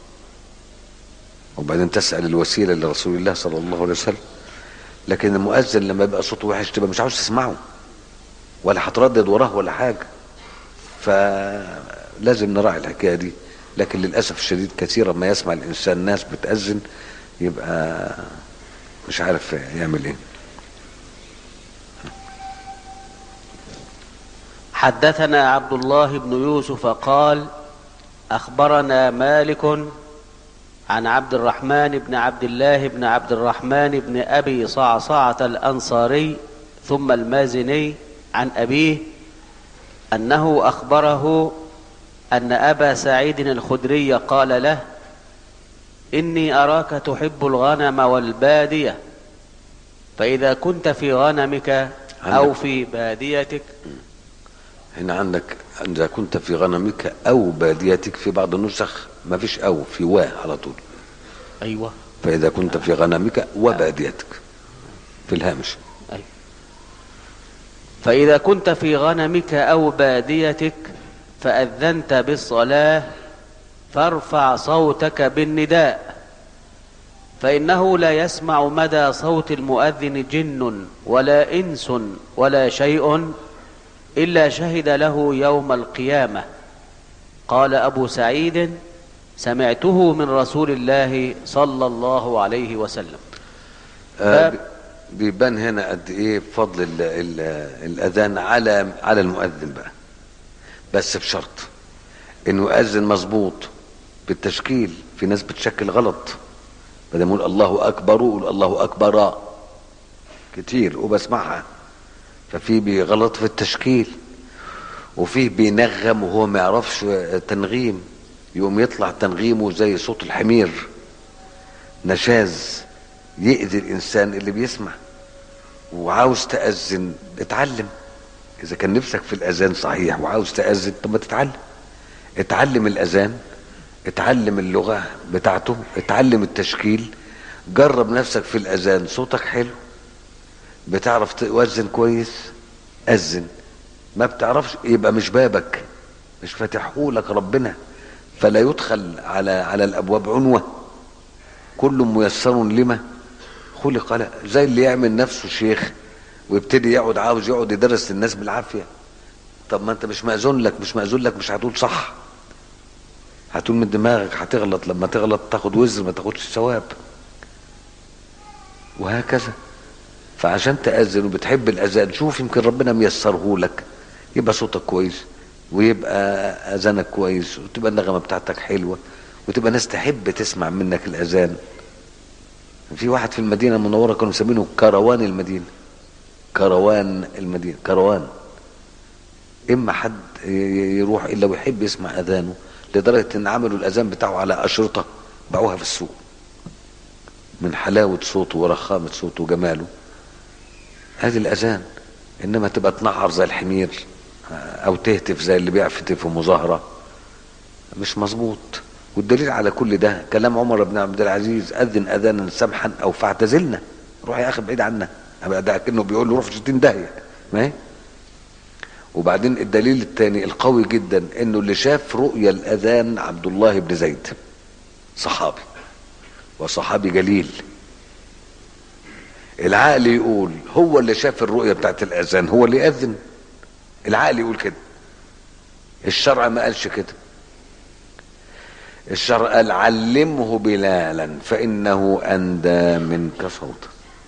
وبعدين تسال الوسيله لرسول الله صلى الله عليه وسلم لكن المؤذن لما يبقى صوته وحش تبقى مش عاوز تسمعه ولا هتردد وراه ولا حاجه فلازم نراعي الحكايه دي لكن للاسف الشديد كثيرا ما يسمع الانسان ناس بتاذن يبقى مش عارف يعمل ايه حدثنا عبد الله بن يوسف قال اخبرنا مالك عن عبد الرحمن بن عبد الله بن عبد الرحمن بن ابي صعصعه الانصاري ثم المازني عن ابيه انه اخبره ان ابا سعيد الخدري قال له اني اراك تحب الغنم والباديه فاذا كنت في غنمك او عندك. في باديتك هنا عندك اذا كنت في غنمك او باديتك في بعض النسخ ما فيش او في وا على طول ايوه فاذا كنت في غنمك وباديتك في الهامش أيوة. فإذا كنت في غنمك أو باديتك فأذنت بالصلاة فارفع صوتك بالنداء فإنه لا يسمع مدى صوت المؤذن جن ولا إنس ولا شيء إلا شهد له يوم القيامة قال أبو سعيد سمعته من رسول الله صلى الله عليه وسلم آه باب- بيبان هنا قد ايه فضل ال ال الاذان على على المؤذن بقى بس بشرط انه يؤذن مظبوط بالتشكيل في ناس بتشكل غلط بدل ما يقول الله اكبر يقول الله اكبر كتير وبسمعها ففي بغلط في التشكيل وفيه بينغم وهو ما يعرفش تنغيم يقوم يطلع تنغيمه زي صوت الحمير نشاز يأذي الإنسان اللي بيسمع وعاوز تأذن اتعلم إذا كان نفسك في الأذان صحيح وعاوز تأذن طب ما تتعلم اتعلم الأذان اتعلم اللغة بتاعته اتعلم التشكيل جرب نفسك في الأذان صوتك حلو بتعرف توزن كويس أذن ما بتعرفش يبقى مش بابك مش فاتحهولك ربنا فلا يدخل على على الأبواب عنوة كل ميسر لما خلق له زي اللي يعمل نفسه شيخ ويبتدي يقعد عاوز يقعد يدرس للناس بالعافيه طب ما انت مش مأذون لك مش مأذون لك مش هتقول صح هتقول من دماغك هتغلط لما تغلط تاخد وزر ما تاخدش ثواب وهكذا فعشان تأذن وبتحب الأذان شوف يمكن ربنا ميسره لك يبقى صوتك كويس ويبقى أذانك كويس وتبقى النغمة بتاعتك حلوة وتبقى ناس تحب تسمع منك الأذان في واحد في المدينة المنورة كانوا مسمينه كروان المدينة كروان المدينة كروان إما حد ي- يروح إلا ويحب يسمع أذانه لدرجة إن عملوا الأذان بتاعه على أشرطة باعوها في السوق من حلاوة صوته ورخامة صوته وجماله هذه الأذان إنما تبقى تنعر زي الحمير أو تهتف زي اللي بيعفتف في مظاهرة مش مظبوط والدليل على كل ده كلام عمر بن عبد العزيز أذن أذانا سمحا أو فاعتزلنا روح يا أخي بعيد عنا أبقى ده كأنه بيقول له روح في 60 داهية ما هي؟ وبعدين الدليل الثاني القوي جدا انه اللي شاف رؤيا الاذان عبد الله بن زيد صحابي وصحابي جليل العقل يقول هو اللي شاف الرؤيا بتاعت الاذان هو اللي ياذن العقل يقول كده الشرع ما قالش كده الشرع قال علمه بلالا فانه اندى منك صوتا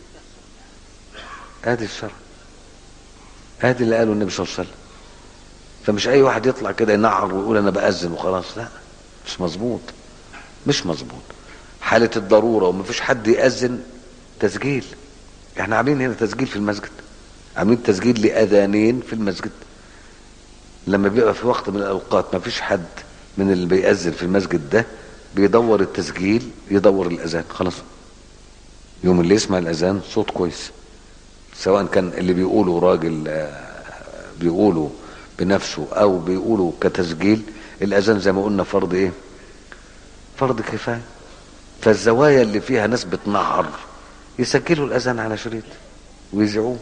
ادي الشرع ادي اللي قاله النبي صلى الله عليه وسلم فمش اي واحد يطلع كده ينعر ويقول انا باذن وخلاص لا مش مظبوط مش مظبوط حالة الضرورة ومفيش حد يأذن تسجيل احنا عاملين هنا تسجيل في المسجد عاملين تسجيل لأذانين في المسجد لما بيبقى في وقت من الأوقات مفيش حد من اللي بيأذن في المسجد ده بيدور التسجيل يدور الأذان خلاص يوم اللي يسمع الأذان صوت كويس سواء كان اللي بيقوله راجل آه، بيقوله بنفسه او بيقوله كتسجيل الاذان زي ما قلنا فرض ايه فرض كفايه فالزوايا اللي فيها ناس بتنعر يسجلوا الاذان على شريط ويذيعوه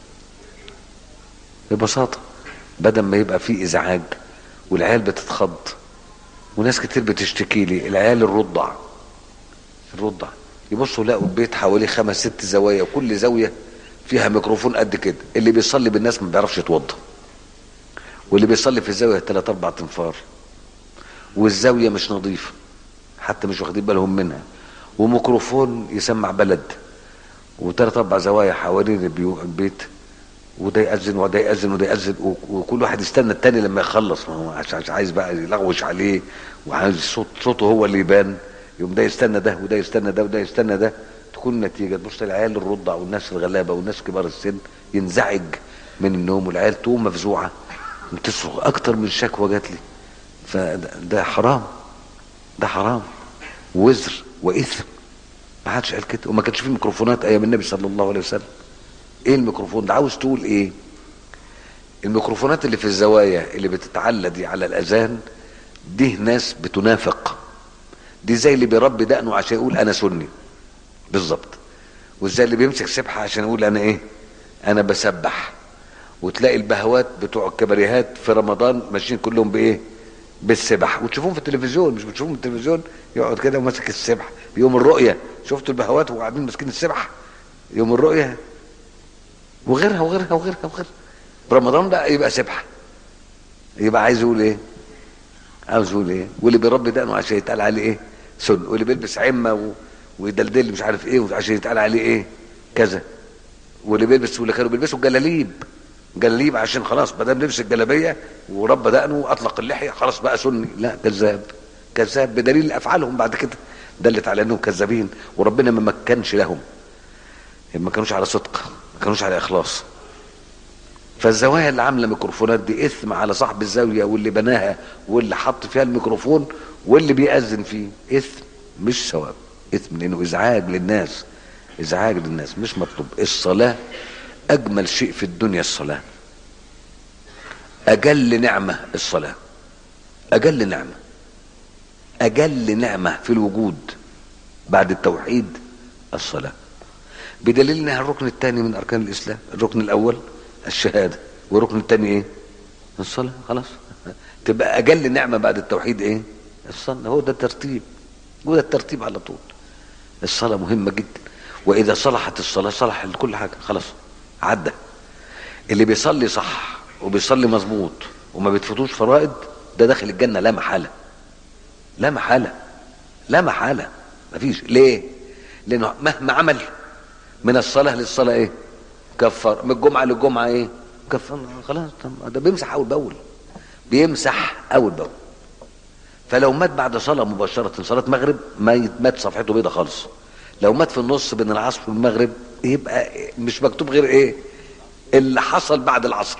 ببساطه بدل ما يبقى فيه ازعاج والعيال بتتخض وناس كتير بتشتكي لي العيال الرضع الرضع يبصوا يلاقوا البيت حواليه خمس ست زوايا وكل زاويه فيها ميكروفون قد كده اللي بيصلي بالناس ما بيعرفش يتوضا واللي بيصلي في الزاويه ثلاث اربع تنفار والزاويه مش نظيفه حتى مش واخدين بالهم منها وميكروفون يسمع بلد وثلاث اربع زوايا حوالين البيو- البيت وده يأذن وده يأذن وده يأذن و- وكل واحد يستنى التاني لما يخلص ما هو عشان عشان عايز بقى يلغوش عليه وعايز صوت صوته هو اللي يبان يوم ده يستنى ده وده يستنى ده وده يستنى ده تكون النتيجة تبص العيال الرضع والناس الغلابة والناس كبار السن ينزعج من النوم والعيال تقوم مفزوعة وتصرخ أكتر من شكوى جات لي فده ده حرام ده حرام وزر وإثم ما حدش قال كده وما كانش فيه ميكروفونات أيام النبي صلى الله عليه وسلم ايه الميكروفون ده عاوز تقول ايه الميكروفونات اللي في الزوايا اللي بتتعلى دي على الاذان دي ناس بتنافق دي زي اللي بيربي دقنه عشان يقول انا سني بالظبط وزي اللي بيمسك سبحه عشان يقول انا ايه انا بسبح وتلاقي البهوات بتوع الكباريهات في رمضان ماشيين كلهم بايه بالسبح وتشوفوهم في التلفزيون مش بتشوفوهم في التلفزيون يقعد كده وماسك السبح يوم الرؤيه شفتوا البهوات وقاعدين ماسكين السبح يوم الرؤيه وغيرها وغيرها وغيرها وغيرها برمضان بقى يبقى سبحه يبقى عايز يقول ايه عاوز يقول ايه واللي بيربي دقنه عشان يتقال عليه ايه سن واللي بيلبس عمه و... ويدلدل مش عارف ايه عشان يتقال عليه ايه كذا واللي بيلبس واللي كانوا بيلبسوا الجلاليب جلاليب عشان خلاص ما دام لبس الجلابيه وربى دقنه واطلق اللحيه خلاص بقى سني لا كذاب كذاب بدليل افعالهم بعد كده دلت على انهم كذابين وربنا ما مكنش لهم ما كانوش على صدق ما كانوش على اخلاص فالزوايا اللي عامله ميكروفونات دي اثم على صاحب الزاويه واللي بناها واللي حط فيها الميكروفون واللي بيأذن فيه اثم مش ثواب اثم لانه ازعاج للناس ازعاج للناس مش مطلوب الصلاه اجمل شيء في الدنيا الصلاه اجل نعمه الصلاه اجل نعمه اجل نعمه في الوجود بعد التوحيد الصلاه بدليل انها الركن الثاني من اركان الاسلام الركن الاول الشهاده والركن الثاني ايه الصلاه خلاص تبقى اجل نعمه بعد التوحيد ايه الصلاه هو ده الترتيب هو ده الترتيب على طول الصلاه مهمه جدا واذا صلحت الصلاه صلح كل حاجه خلاص عدى اللي بيصلي صح وبيصلي مظبوط وما بيتفوتوش فرائض ده داخل الجنه لا محاله لا محاله لا محاله مفيش ليه لانه مهما عمل من الصلاه للصلاه ايه كفر من الجمعه للجمعه ايه كفر خلاص ده بيمسح اول باول بيمسح اول باول فلو مات بعد صلاه مباشره صلاه مغرب ما مات صفحته بيضه خالص لو مات في النص بين العصر والمغرب يبقى مش مكتوب غير ايه اللي حصل بعد العصر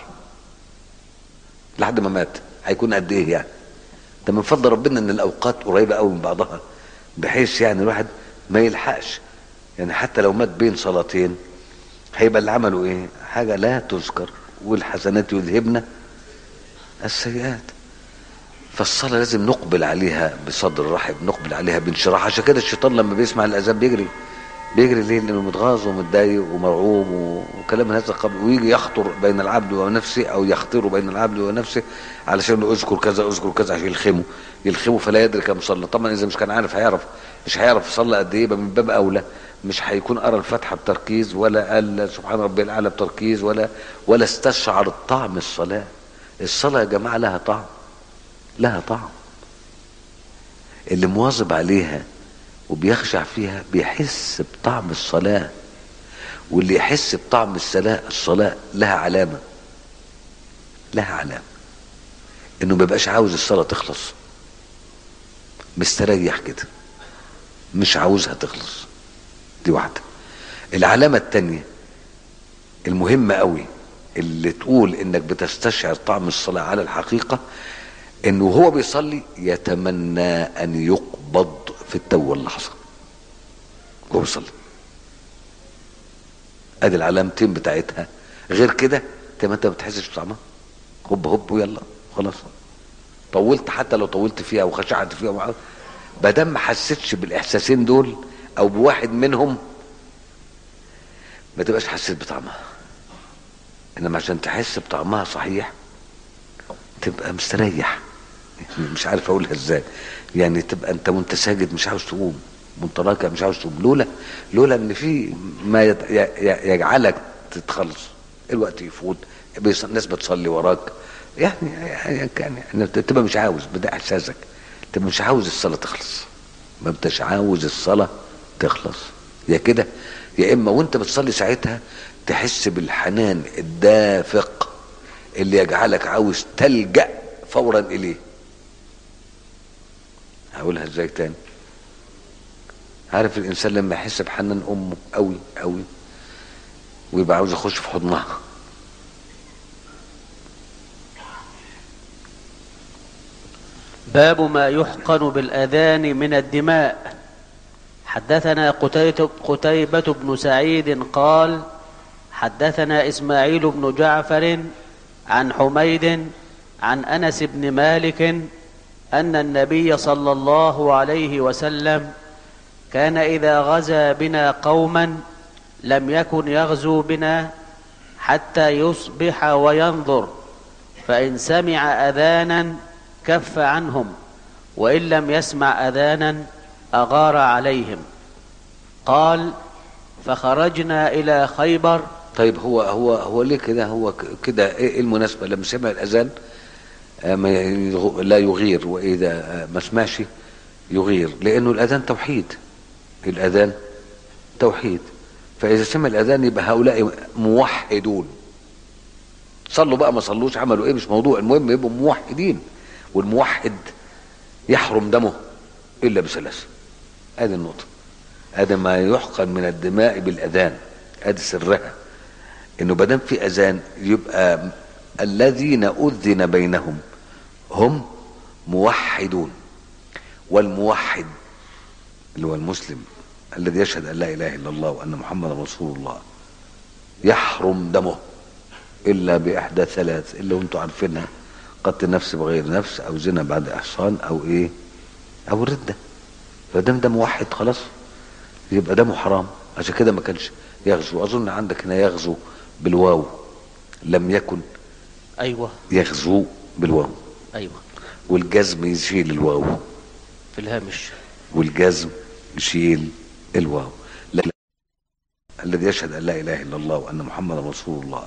لحد ما مات هيكون قد ايه يعني ده من فضل ربنا ان الاوقات قريبه قوي من بعضها بحيث يعني الواحد ما يلحقش يعني حتى لو مات بين صلاتين هيبقى اللي عمله ايه حاجه لا تذكر والحسنات يذهبن السيئات فالصلاه لازم نقبل عليها بصدر رحب نقبل عليها بانشراح عشان كده الشيطان لما بيسمع الاذان بيجري بيجري ليه لانه متغاظ ومتضايق ومرعوب وكلام من هذا القبيل ويجي يخطر بين العبد ونفسه او يخطر بين العبد ونفسه علشان اذكر كذا اذكر كذا عشان يلخمه يلخمه فلا يدري كم صلى طبعا اذا مش كان عارف هيعرف مش هيعرف يصلي قد ايه يبقى من باب اولى مش هيكون قرا الفاتحه بتركيز ولا قال سبحان ربي الاعلى بتركيز ولا ولا استشعر طعم الصلاه الصلاه يا جماعه لها طعم لها طعم اللي مواظب عليها وبيخشع فيها بيحس بطعم الصلاة واللي يحس بطعم الصلاة الصلاة لها علامة لها علامة انه ما بيبقاش عاوز الصلاة تخلص مستريح كده مش عاوزها تخلص دي واحدة العلامة التانية المهمة قوي اللي تقول انك بتستشعر طعم الصلاة على الحقيقة انه هو بيصلي يتمنى ان يقبض في التو واللحظه هو بيصلي ادي العلامتين بتاعتها غير كده انت ما انت ما بتحسش بطعمها هوب هوب ويلا خلاص طولت حتى لو طولت فيها وخشعت فيها ما دام ما حسيتش بالاحساسين دول او بواحد منهم ما تبقاش حسيت بطعمها انما عشان تحس بطعمها صحيح تبقى مستريح مش عارف اقولها ازاي يعني تبقى انت وانت ساجد مش عاوز تقوم وانت راكع مش عاوز تقوم لولا لولا ان في ما يجعلك تتخلص الوقت يفوت الناس بتصلي وراك يعني يعني كان يعني تبقى مش عاوز بدا احساسك تبقى مش عاوز الصلاه تخلص ما انتش عاوز الصلاه تخلص يا كده يا اما وانت بتصلي ساعتها تحس بالحنان الدافق اللي يجعلك عاوز تلجأ فورا اليه هقولها ازاي تاني عارف الانسان لما يحس بحنان امه قوي قوي ويبقى عاوز يخش في حضنها باب ما يحقن بالاذان من الدماء حدثنا قتيبة بن سعيد قال حدثنا اسماعيل بن جعفر عن حميد عن انس بن مالك ان النبي صلى الله عليه وسلم كان اذا غزا بنا قوما لم يكن يغزو بنا حتى يصبح وينظر فإن سمع أذانا كف عنهم وإن لم يسمع أذانا أغار عليهم قال فخرجنا إلى خيبر طيب هو هو هو ليه كده هو ك- كده ايه المناسبه لما سمع الاذان آه، ما يغ- لا يغير واذا آه، ما سمعش يغير لانه الاذان توحيد الاذان توحيد فاذا سمع الاذان يبقى هؤلاء موحدون صلوا بقى ما صلوش عملوا ايه مش موضوع المهم يبقوا موحدين والموحد يحرم دمه الا بثلاث ادي النقطه ادي ما يحقن من الدماء بالاذان ادي سرها انه بدل في اذان يبقى الذين اذن بينهم هم موحدون والموحد اللي هو المسلم الذي يشهد ان لا اله الا الله وان محمدا رسول الله يحرم دمه الا باحدى ثلاث اللي انتم عارفينها قتل نفس بغير نفس او زنا بعد احصان او ايه او رده فدام ده موحد خلاص يبقى دمه حرام عشان كده ما كانش يغزو اظن عندك هنا يغزو بالواو لم يكن أيوة يغزو بالواو أيوة والجزم يشيل الواو في الهامش والجزم يشيل الواو لا لا. الذي يشهد ان لا اله الا الله وان محمدا رسول الله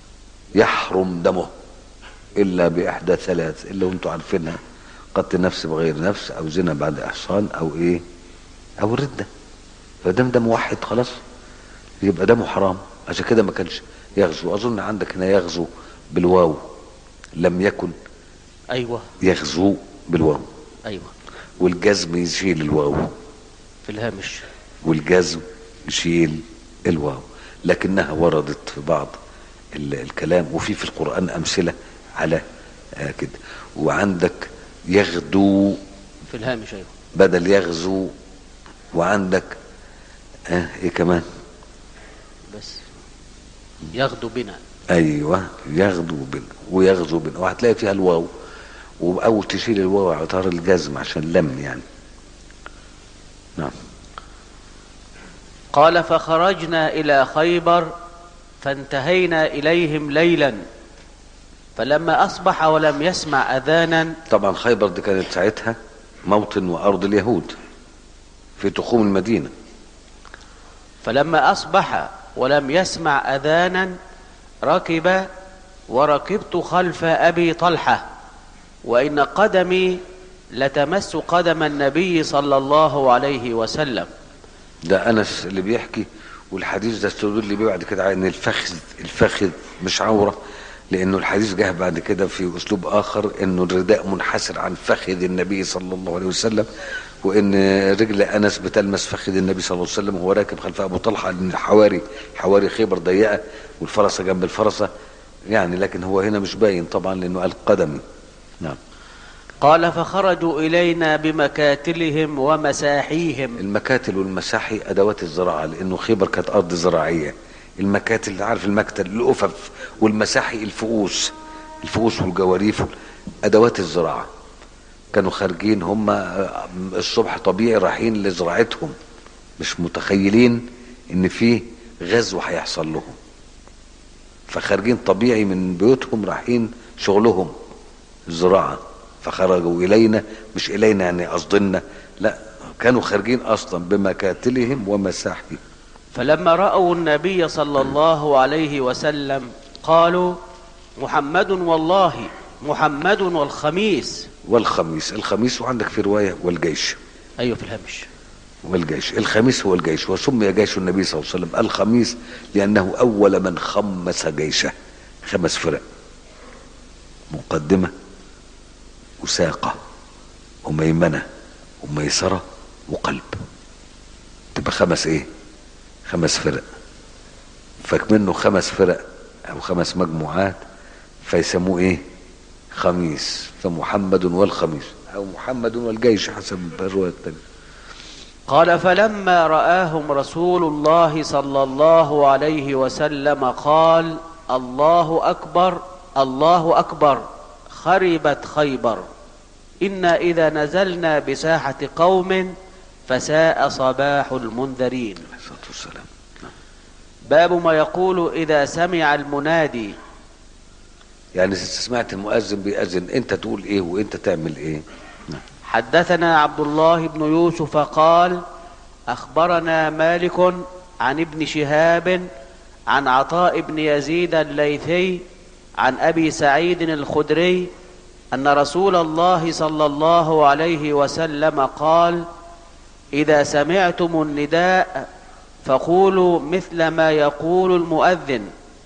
يحرم دمه الا باحدى ثلاث اللي انتم عارفينها قتل نفس بغير نفس او زنا بعد احصان او ايه او رده فدام ده موحد خلاص يبقى دمه حرام عشان كده ما كانش يغزو اظن عندك هنا يغزو بالواو لم يكن أيوة يغزو بالواو أيوة والجزم يشيل الواو في الهامش والجزم يشيل الواو لكنها وردت في بعض ال- الكلام وفي في القرآن أمثلة على آه كده وعندك يغدو في الهامش أيوة بدل يغزو وعندك آه ايه كمان بس يغدو بنا ايوه يغدو بنا ويغزو بنا وهتلاقي فيها الواو واول تشيل الواو على طار الجزم عشان لم يعني نعم قال فخرجنا إلى خيبر فانتهينا إليهم ليلا فلما أصبح ولم يسمع أذانا طبعا خيبر دي كانت ساعتها موطن وارض اليهود في تخوم المدينه فلما أصبح ولم يسمع أذانا ركب وركبت خلف أبي طلحة وإن قدمي لتمس قدم النبي صلى الله عليه وسلم ده انس اللي بيحكي والحديث ده استدل بيه بعد كده على ان الفخذ الفخذ مش عوره لانه الحديث جه بعد كده في اسلوب اخر انه الرداء منحسر عن فخذ النبي صلى الله عليه وسلم وان رجل انس بتلمس فخذ النبي صلى الله عليه وسلم وهو راكب خلف ابو طلحه لان الحواري حواري خيبر ضيقه والفرسه جنب الفرسه يعني لكن هو هنا مش باين طبعا لانه قال قدمي نعم قال فخرجوا إلينا بمكاتلهم ومساحيهم المكاتل والمساحي ادوات الزراعه لانه خيبر كانت ارض زراعيه المكاتل عارف المكتل الافف والمساحي الفؤوس الفؤوس والجواريف ادوات الزراعه كانوا خارجين هم الصبح طبيعي رايحين لزراعتهم مش متخيلين ان في غزو هيحصل لهم فخارجين طبيعي من بيوتهم رايحين شغلهم الزراعه فخرجوا الينا مش الينا يعني قصدنا لا كانوا خارجين اصلا بمكاتلهم ومساحهم فلما رأوا النبي صلى الله عليه وسلم قالوا محمد والله محمد والخميس والخميس الخميس وعندك في روايه والجيش أيوة في الهامش والجيش الخميس هو الجيش وسمي جيش النبي صلى الله عليه وسلم الخميس لأنه أول من خمس جيشه خمس فرق مقدمة وساقة وميمنة وميسرة وقلب تبقى خمس ايه خمس فرق فمنه خمس فرق او خمس مجموعات فيسموه ايه خميس فمحمد والخميس او محمد والجيش حسب الرواية الثانية قال فلما رآهم رسول الله صلى الله عليه وسلم قال الله أكبر الله أكبر خربت خيبر إنا إذا نزلنا بساحة قوم فساء صباح المنذرين عليه الصلاة والسلام باب ما يقول إذا سمع المنادي يعني إذا سمعت المؤذن بيأذن انت تقول ايه وانت تعمل ايه حدثنا عبد الله بن يوسف قال اخبرنا مالك عن ابن شهاب عن عطاء بن يزيد الليثي عن ابي سعيد الخدري ان رسول الله صلى الله عليه وسلم قال اذا سمعتم النداء فقولوا مثل ما يقول المؤذن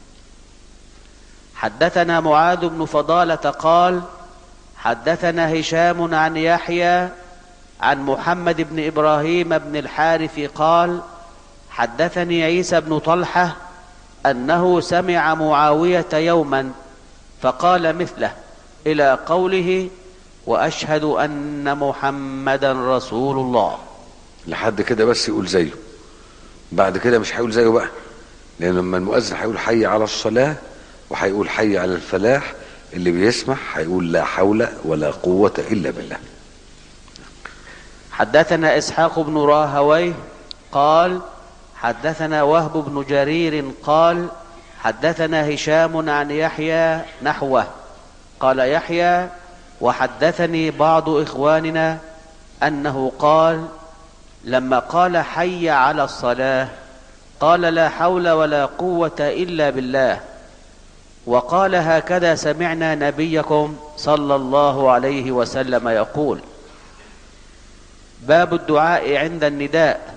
حدثنا معاذ بن فضاله قال حدثنا هشام عن يحيى عن محمد بن ابراهيم بن الحارث قال حدثني عيسى بن طلحه انه سمع معاويه يوما فقال مثله الى قوله واشهد ان محمدا رسول الله لحد كده بس يقول زيه بعد كده مش هيقول زيه بقى لان لما المؤذن هيقول حي على الصلاه وهيقول حي على الفلاح اللي بيسمع هيقول لا حول ولا قوه الا بالله حدثنا اسحاق بن راهويه قال حدثنا وهب بن جرير قال حدثنا هشام عن يحيى نحوه قال يحيى وحدثني بعض اخواننا انه قال لما قال حي على الصلاه قال لا حول ولا قوه الا بالله وقال هكذا سمعنا نبيكم صلى الله عليه وسلم يقول باب الدعاء عند النداء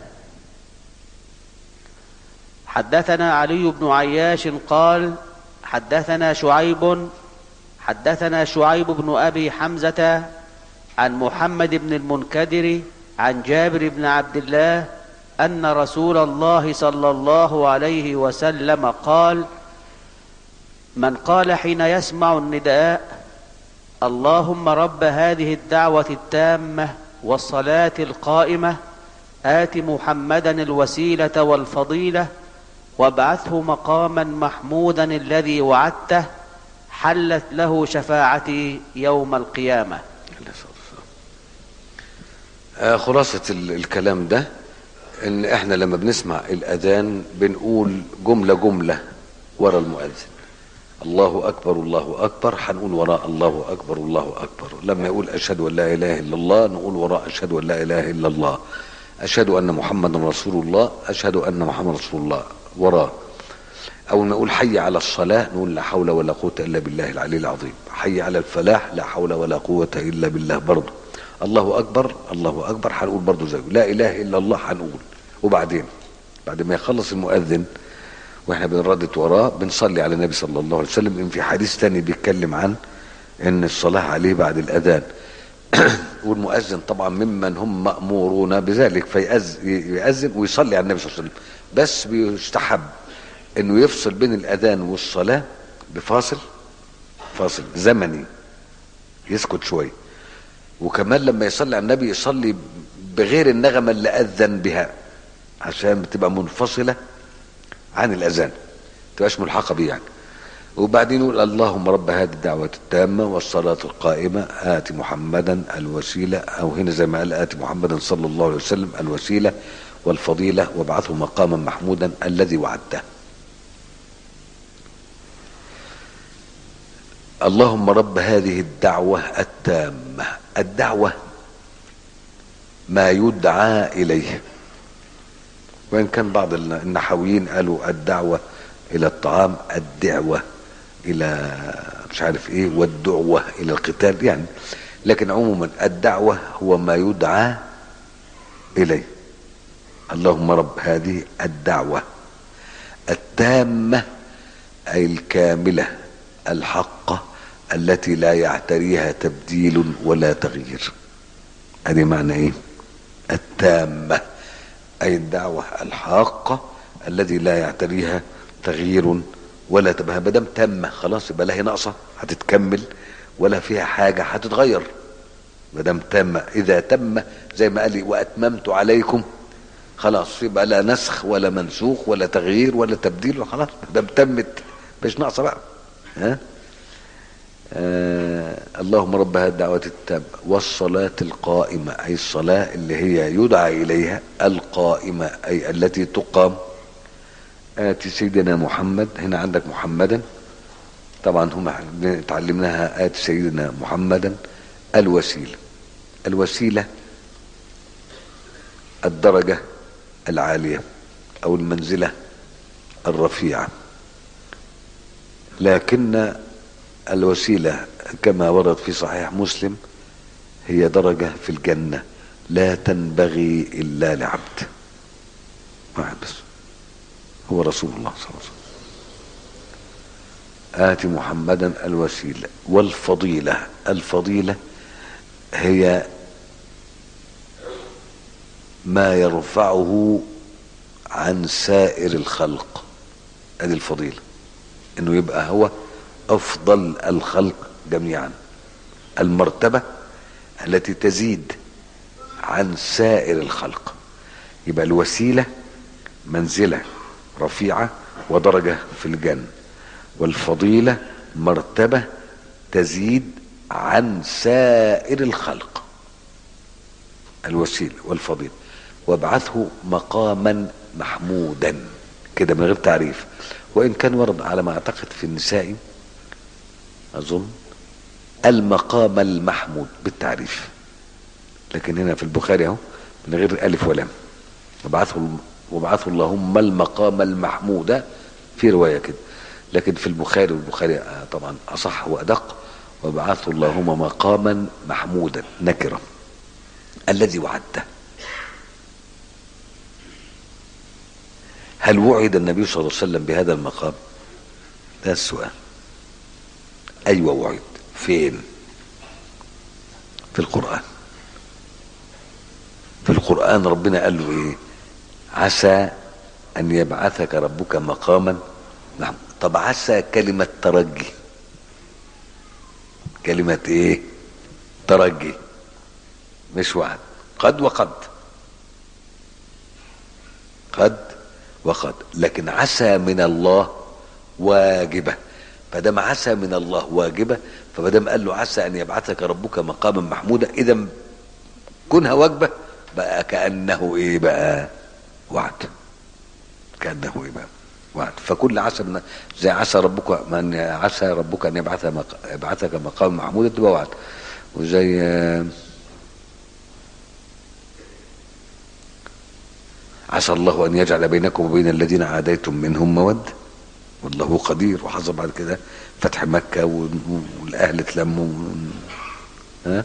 حدثنا علي بن عياش قال حدثنا شعيب حدثنا شعيب بن ابي حمزه عن محمد بن المنكدر عن جابر بن عبد الله ان رسول الله صلى الله عليه وسلم قال من قال حين يسمع النداء اللهم رب هذه الدعوه التامه والصلاه القائمه ات محمدا الوسيله والفضيله وابعثه مقاما محمودا الذي وعدته حلت له شفاعتي يوم القيامه آه خلاصة ال- الكلام ده ان احنا لما بنسمع الاذان بنقول جملة جملة ورا المؤذن الله اكبر الله اكبر هنقول وراء الله اكبر الله اكبر لما يقول اشهد ان لا اله الا الله نقول وراء اشهد ان لا اله الا الله اشهد ان محمدا رسول الله اشهد ان محمد رسول الله وراه اول ما نقول حي على الصلاه نقول لا حول ولا قوه الا بالله العلي العظيم حي على الفلاح لا حول ولا قوه الا بالله برضه الله اكبر الله اكبر هنقول برضه زيه لا اله الا الله هنقول وبعدين بعد ما يخلص المؤذن واحنا بنردد وراه بنصلي على النبي صلى الله عليه وسلم ان في حديث تاني بيتكلم عن ان الصلاه عليه بعد الاذان والمؤذن طبعا ممن هم مامورون بذلك فيأذن ويصلي على النبي صلى الله عليه وسلم بس بيستحب انه يفصل بين الاذان والصلاه بفاصل فاصل زمني يسكت شويه وكمان لما يصلي على النبي يصلي بغير النغمه اللي اذن بها عشان بتبقى منفصله عن الاذان تبقاش ملحقه بيه يعني وبعدين يقول اللهم رب هذه الدعوة التامة والصلاة القائمة آت محمدا الوسيلة أو هنا زي ما قال آت محمدا صلى الله عليه وسلم الوسيلة والفضيلة وابعثه مقاما محمودا الذي وعدته اللهم رب هذه الدعوة التامة الدعوة ما يدعى إليه وإن كان بعض النحويين قالوا الدعوة إلى الطعام الدعوة إلى مش عارف إيه والدعوة إلى القتال يعني لكن عموما الدعوة هو ما يدعى إليه اللهم رب هذه الدعوة التامة أي الكاملة الحقة التي لا يعتريها تبديل ولا تغيير هذه معنى ايه التامة اي الدعوة الحاقة الذي لا يعتريها تغيير ولا تبقى ما دام تامة خلاص يبقى لا هي ناقصة هتتكمل ولا فيها حاجة هتتغير ما دام تامة اذا تم زي ما قال لي واتممت عليكم خلاص يبقى لا نسخ ولا منسوخ ولا تغيير ولا تبديل خلاص ما دام تمت مش ناقصة بقى ها آه اللهم رب هذه الدعوة التامة والصلاة القائمة أي الصلاة اللي هي يدعى إليها القائمة أي التي تقام آتي سيدنا محمد هنا عندك محمدا طبعا هم تعلمناها آتي سيدنا محمدا الوسيلة الوسيلة الدرجة العالية أو المنزلة الرفيعة لكن الوسيلة كما ورد في صحيح مسلم هي درجة في الجنة لا تنبغي إلا لعبد واحد بس هو رسول الله صلى الله عليه وسلم آت محمدا الوسيلة والفضيلة الفضيلة هي ما يرفعه عن سائر الخلق ادي الفضيلة انه يبقى هو افضل الخلق جميعا المرتبة التي تزيد عن سائر الخلق يبقى الوسيلة منزلة رفيعة ودرجة في الجنة والفضيلة مرتبة تزيد عن سائر الخلق الوسيلة والفضيلة وابعثه مقاما محمودا كده من غير تعريف وإن كان ورد على ما أعتقد في النساء أظن المقام المحمود بالتعريف لكن هنا في البخاري اهو من غير ألف ولام وابعثه وابعثه اللهم المقام المحمود في رواية كده لكن في البخاري والبخاري طبعا أصح وأدق وابعثه اللهم مقاما محمودا نكرا الذي وعدته هل وعد النبي صلى الله عليه وسلم بهذا المقام ده السؤال ايوه وعد فين في القران في القران ربنا قال له ايه عسى ان يبعثك ربك مقاما محمود طب عسى كلمه ترجي كلمه ايه ترجي مش وعد قد وقد قد وقد لكن عسى من الله واجبه فدام عسى من الله واجبه فمادام قال له عسى ان يبعثك ربك مقاما محمودا اذا كونها واجبه بقى كانه ايه بقى وعد كانه ايه بقى وعد فكل عسى من زي عسى ربك من عسى ربك ان يبعث مق... يبعثك مقاما محمودا تبقى وعد وزي عسى الله ان يجعل بينكم وبين الذين عاديتم منهم مود والله قدير وحصل بعد كده فتح مكه والاهل اتلموا ها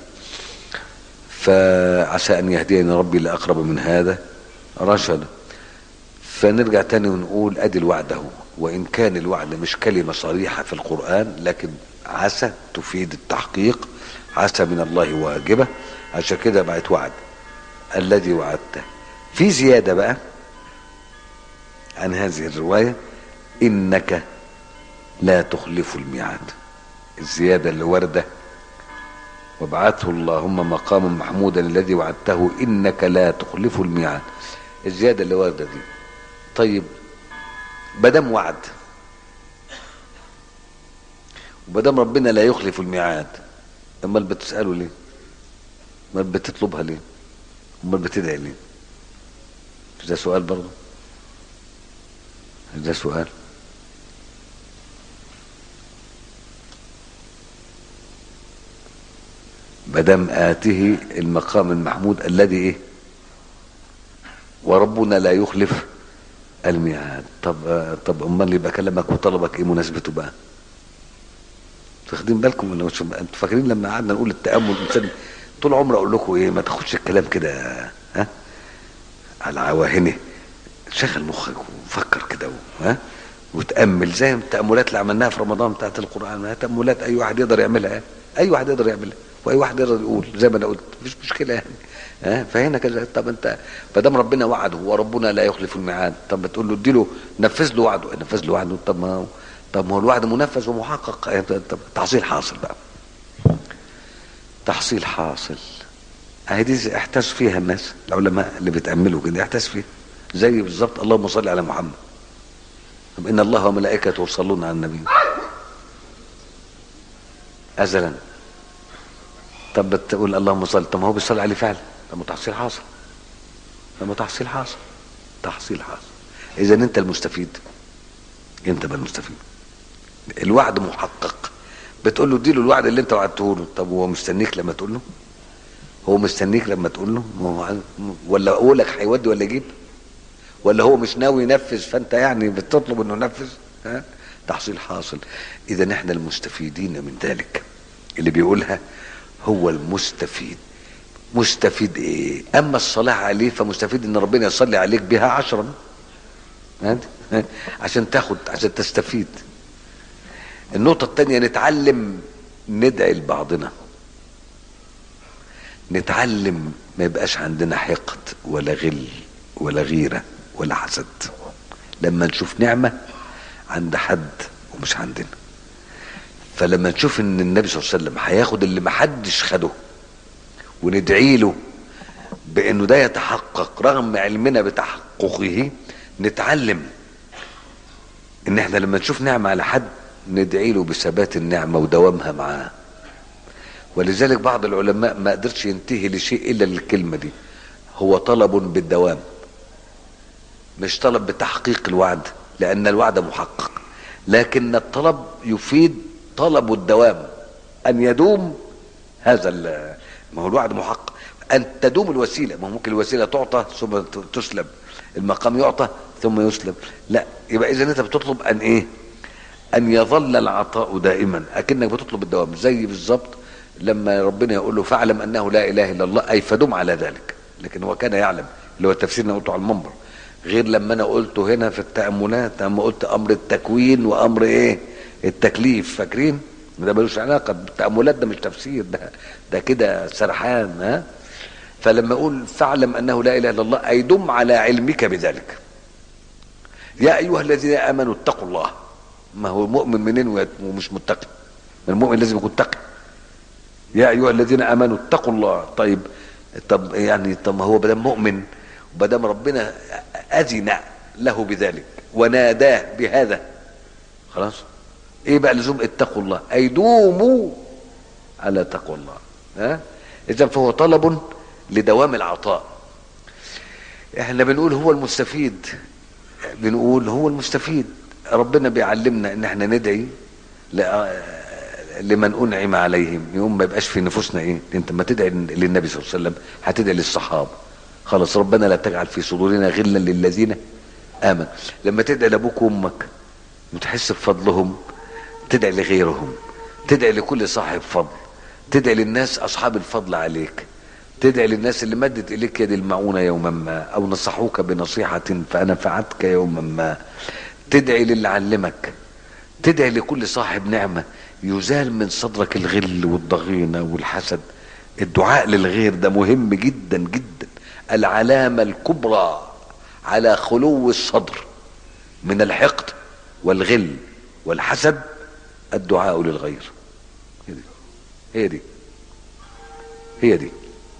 فعسى ان يهديني ربي لاقرب من هذا رشدا فنرجع تاني ونقول ادي الوعد اهو وان كان الوعد مش كلمه صريحه في القران لكن عسى تفيد التحقيق عسى من الله واجبه عشان كده بقت وعد الذي وعدته في زيادة بقى عن هذه الرواية إنك لا تخلف الميعاد الزيادة اللي واردة وابعثه اللهم مقاما محمودا الذي وعدته إنك لا تخلف الميعاد الزيادة اللي واردة دي طيب بدم وعد وبدم ربنا لا يخلف الميعاد امال بتسأله ليه امال بتطلبها ليه امال بتدعي ليه ده سؤال برضه ده سؤال مدام آته المقام المحمود الذي ايه وربنا لا يخلف الميعاد طب طب امال يبقى كلامك وطلبك ايه مناسبته بقى واخدين بالكم ولا مش انتوا فاكرين لما قعدنا نقول التامل الانسان طول عمري اقول لكم ايه ما تاخدش الكلام كده ها على عواهنه شغل مخك وفكر كده ها وتامل زي التاملات اللي عملناها في رمضان بتاعت القران تاملات اي واحد يقدر يعملها اي واحد يقدر يعملها واي واحد يقدر يقول زي ما انا قلت مفيش مشكله يعني ها فهنا كده طب انت ما دام ربنا وعده وربنا لا يخلف الميعاد طب بتقول له اديله نفذ له وعده نفذ له وعده طب ما طب ما هو الوعد منفذ ومحقق طب تحصيل حاصل بقى تحصيل حاصل اهي دي احتاج فيها الناس العلماء اللي بيتاملوا كده احتاج فيها زي بالظبط اللهم صل على محمد طب ان الله وملائكته يصلون على النبي ازلا طب بتقول اللهم صل طب ما هو بيصلي عليه فعلا طب ما تحصيل حاصل طب ما تحصيل حاصل تحصيل حاصل اذا انت المستفيد انت بقى المستفيد الوعد محقق بتقول له اديله الوعد اللي انت وعدته له طب هو مستنيك لما تقول له هو مستنيك لما تقول له ما هو ولا اقولك هيودي ولا يجيب ولا هو مش ناوي ينفذ فانت يعني بتطلب انه ينفذ ها تحصيل حاصل اذا احنا المستفيدين من ذلك اللي بيقولها هو المستفيد مستفيد ايه اما الصلاة عليه فمستفيد ان ربنا يصلي عليك بها عشرا ها؟ عشان تاخد عشان تستفيد النقطة التانية نتعلم ندعي لبعضنا نتعلم ما يبقاش عندنا حقد ولا غل ولا غيرة ولا حسد لما نشوف نعمة عند حد ومش عندنا فلما نشوف ان النبي صلى الله عليه وسلم هياخد اللي محدش خده وندعي له بانه ده يتحقق رغم علمنا بتحققه نتعلم ان احنا لما نشوف نعمة على حد ندعي له بثبات النعمة ودوامها معاه ولذلك بعض العلماء ما قدرش ينتهي لشيء الا للكلمة دي هو طلب بالدوام مش طلب بتحقيق الوعد لان الوعد محقق لكن الطلب يفيد طلب الدوام ان يدوم هذا ما هو الوعد محقق ان تدوم الوسيله ما هو ممكن الوسيله تعطى ثم تسلب المقام يعطى ثم يسلب لا يبقى اذا انت بتطلب ان ايه ان يظل العطاء دائما اكنك بتطلب الدوام زي بالظبط لما ربنا يقول له فاعلم انه لا اله الا الله اي فدم على ذلك لكن هو كان يعلم اللي هو التفسير اللي قلته على المنبر غير لما انا قلته هنا في التاملات لما قلت امر التكوين وامر ايه التكليف فاكرين ده ملوش علاقه بالتاملات ده مش تفسير ده ده كده سرحان ها فلما اقول فاعلم انه لا اله الا الله اي دم على علمك بذلك يا ايها الذين امنوا اتقوا الله ما هو المؤمن منين ومش متقي المؤمن لازم يكون تقي يا ايها الذين امنوا اتقوا الله طيب طب يعني طب ما هو بدل مؤمن وبدام ربنا اذن له بذلك وناداه بهذا خلاص ايه بقى لزوم اتقوا الله اي دوموا على تقوى الله ها اذا فهو طلب لدوام العطاء احنا بنقول هو المستفيد بنقول هو المستفيد ربنا بيعلمنا ان احنا ندعي لمن انعم عليهم يوم ما يبقاش في نفوسنا ايه انت ما تدعي للنبي صلى الله عليه وسلم هتدعي للصحابه خلاص ربنا لا تجعل في صدورنا غلا للذين امنوا لما تدعي لابوك وامك وتحس بفضلهم تدعي لغيرهم تدعي لكل صاحب فضل تدعي للناس اصحاب الفضل عليك تدعي للناس اللي مدت اليك يد المعونة يوما ما او نصحوك بنصيحة فنفعتك يوما ما تدعي للي علمك تدعي لكل صاحب نعمة يزال من صدرك الغل والضغينة والحسد الدعاء للغير ده مهم جدا جدا العلامة الكبرى على خلو الصدر من الحقد والغل والحسد الدعاء للغير هي دي هي دي هي دي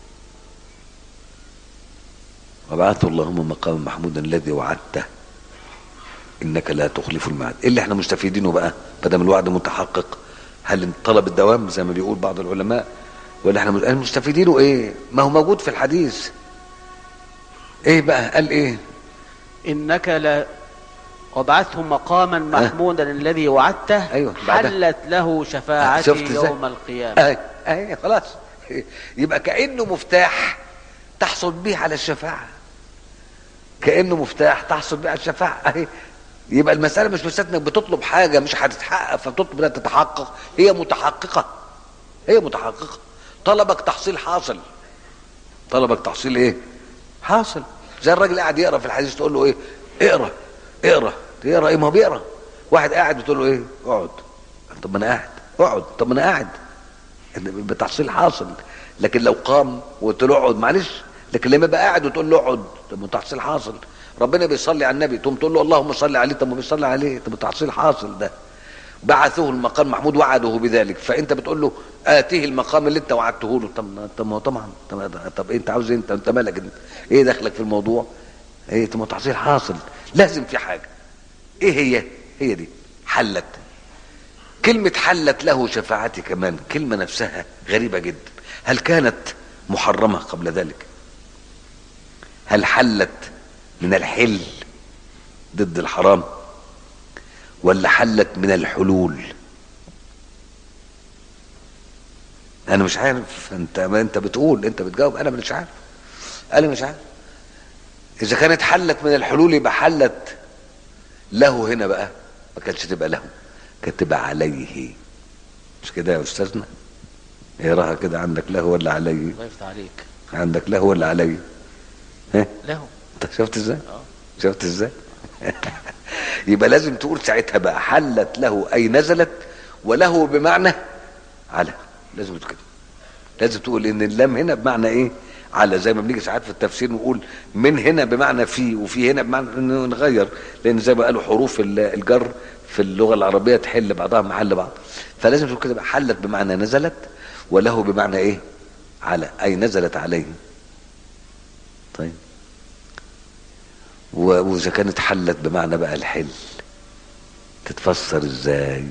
وبعث اللهم مقام محمودا الذي وعدته انك لا تخلف الميعاد ايه اللي احنا مستفيدينه بقى بدل الوعد متحقق هل طلب الدوام زي ما بيقول بعض العلماء ولا احنا مستفيدينه ايه ما هو موجود في الحديث ايه بقى قال ايه انك لا وابعثه مقاما محمودا الذي وعدته أيوة، بعدها. حلت له شفاعتي شفت إزاي؟ يوم القيامة اي اي خلاص يبقى كانه مفتاح تحصل به على الشفاعه كانه مفتاح تحصل به على الشفاعه اهي يبقى المساله مش مساله انك بتطلب حاجه مش هتتحقق فبتطلب انها تتحقق هي متحققه هي متحققه طلبك تحصيل حاصل طلبك تحصيل ايه حاصل زي الراجل قاعد يقرا في الحديث تقول له ايه اقرا اقرا تقرا ايه ما هو بيقرا واحد قاعد بتقول له ايه اقعد طب ما انا قاعد اقعد طب ما انا قاعد بتحصيل حاصل لكن لو قام وقلت له اقعد معلش لكن لما يبقى قاعد وتقول له اقعد طب ما تحصيل حاصل ربنا بيصلي على النبي تقوم تقول له اللهم صل عليه طب ما بيصلي عليه طب تحصيل حاصل ده بعثه المقام محمود وعده بذلك فانت بتقول له اتيه المقام اللي انت وعدته له طب طب ما هو طبعا طب, طب انت عاوز إيه؟ انت انت مالك انت ايه دخلك في الموضوع ايه طب ما تحصيل حاصل لازم في حاجه ايه هي هي دي حلت كلمة حلت له شفاعتي كمان كلمة نفسها غريبة جدا هل كانت محرمة قبل ذلك هل حلت من الحل ضد الحرام ولا حلت من الحلول انا مش عارف انت ما انت بتقول انت بتجاوب انا مش عارف انا مش عارف اذا كانت حلت من الحلول يبقى حلت له هنا بقى ما كانتش تبقى له كانت تبقى عليه مش كده يا استاذنا اقراها كده عندك له ولا عليه الله يفتح عليك عندك له ولا عليه ها له انت شفت ازاي اه شفت ازاي يبقى لازم تقول ساعتها بقى حلت له اي نزلت وله بمعنى على لازم تقول كده لازم تقول ان اللام هنا بمعنى ايه على زي ما بنيجي ساعات في التفسير نقول من هنا بمعنى في وفي هنا بمعنى انه نغير لان زي ما قالوا حروف ال- الجر في اللغه العربيه تحل بعضها محل بعض فلازم تقول كده بقى حلت بمعنى نزلت وله بمعنى ايه على اي نزلت عليه طيب و- واذا كانت حلت بمعنى بقى الحل تتفسر ازاي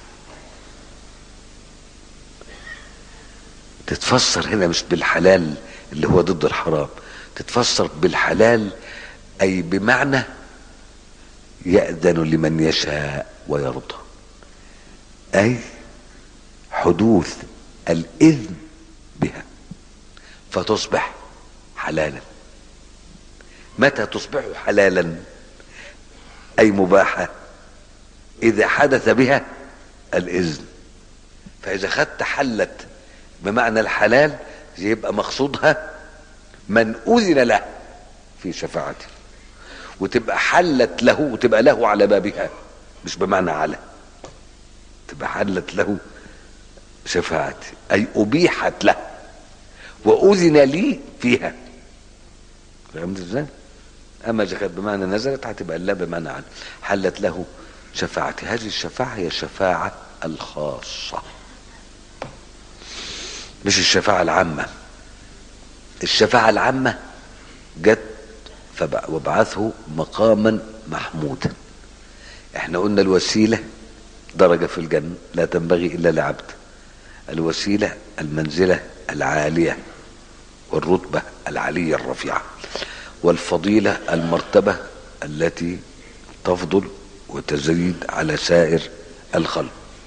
تتفسر هنا مش بالحلال اللي هو ضد الحرام تتفسر بالحلال اي بمعنى يأذن لمن يشاء ويرضى اي حدوث الاذن بها فتصبح حلالا متى تصبح حلالا اي مباحه اذا حدث بها الاذن فاذا خدت حلت بمعنى الحلال يبقى مقصودها من اذن له في شفاعته وتبقى حلت له وتبقى له على بابها مش بمعنى على تبقى حلت له شفاعتي اي ابيحت له واذن لي فيها فهمت ازاي اما اذا كانت بمعنى نزلت هتبقى لا بمعنى على حلت له شفاعتي هذه الشفاعه هي الشفاعه الخاصه مش الشفاعه العامه الشفاعه العامه جت فبع- وابعثه مقاما محمودا احنا قلنا الوسيله درجه في الجنه لا تنبغي الا لعبد الوسيله المنزله العاليه والرتبه العاليه الرفيعه والفضيله المرتبه التي تفضل وتزيد على سائر الخلق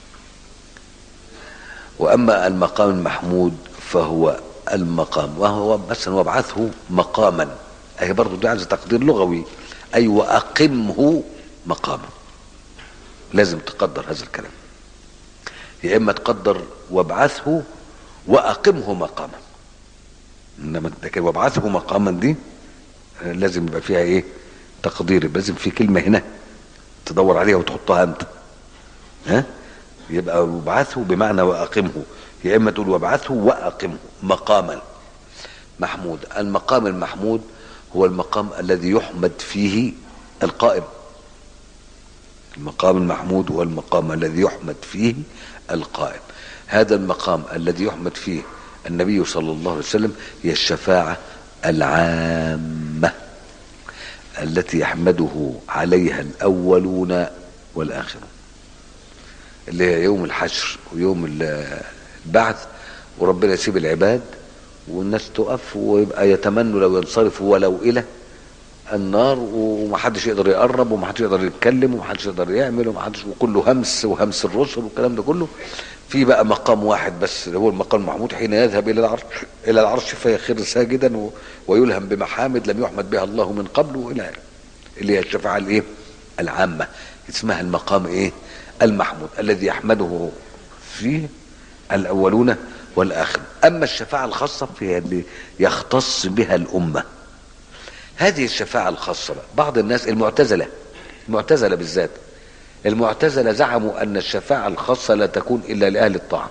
واما المقام المحمود فهو المقام وهو مثلا وابعثه مقاما اي برضه دي عايزه تقدير لغوي اي واقمه مقاما لازم تقدر هذا الكلام يا اما تقدر وابعثه واقمه مقاما انما لكن وابعثه مقاما دي آه، لازم يبقى فيها ايه تقدير يبقى لازم في كلمه هنا تدور عليها وتحطها انت ها يبقى وابعثه بمعنى واقمه يا اما تقول وابعثه واقمه مقاما محمود المقام المحمود هو المقام الذي يحمد فيه القائم المقام المحمود هو المقام الذي يحمد فيه القائم هذا المقام الذي يحمد فيه النبي صلى الله عليه وسلم هي الشفاعة العامة التي يحمده عليها الأولون والآخرون اللي هي يوم الحشر ويوم ال- البعث وربنا يسيب العباد والناس تقف ويبقى يتمنوا لو ينصرفوا ولو إلى النار ومحدش يقدر يقرب ومحدش يقدر يتكلم ومحدش يقدر يعمل ومحدش وكله همس وهمس الرسل والكلام ده كله في بقى مقام واحد بس اللي هو المقام المحمود حين يذهب الى العرش الى العرش فيخر ساجدا و- ويلهم بمحامد لم يحمد بها الله من قبل والى آخره. اللي هي الشفاعه الايه؟ العامه اسمها المقام ايه؟ المحمود الذي يحمده فيه الاولون والاخرون اما الشفاعه الخاصه فهي اللي يختص بها الامه هذه الشفاعة الخاصة بقى. بعض الناس المعتزلة المعتزلة بالذات المعتزلة زعموا أن الشفاعة الخاصة لا تكون إلا لأهل الطاعة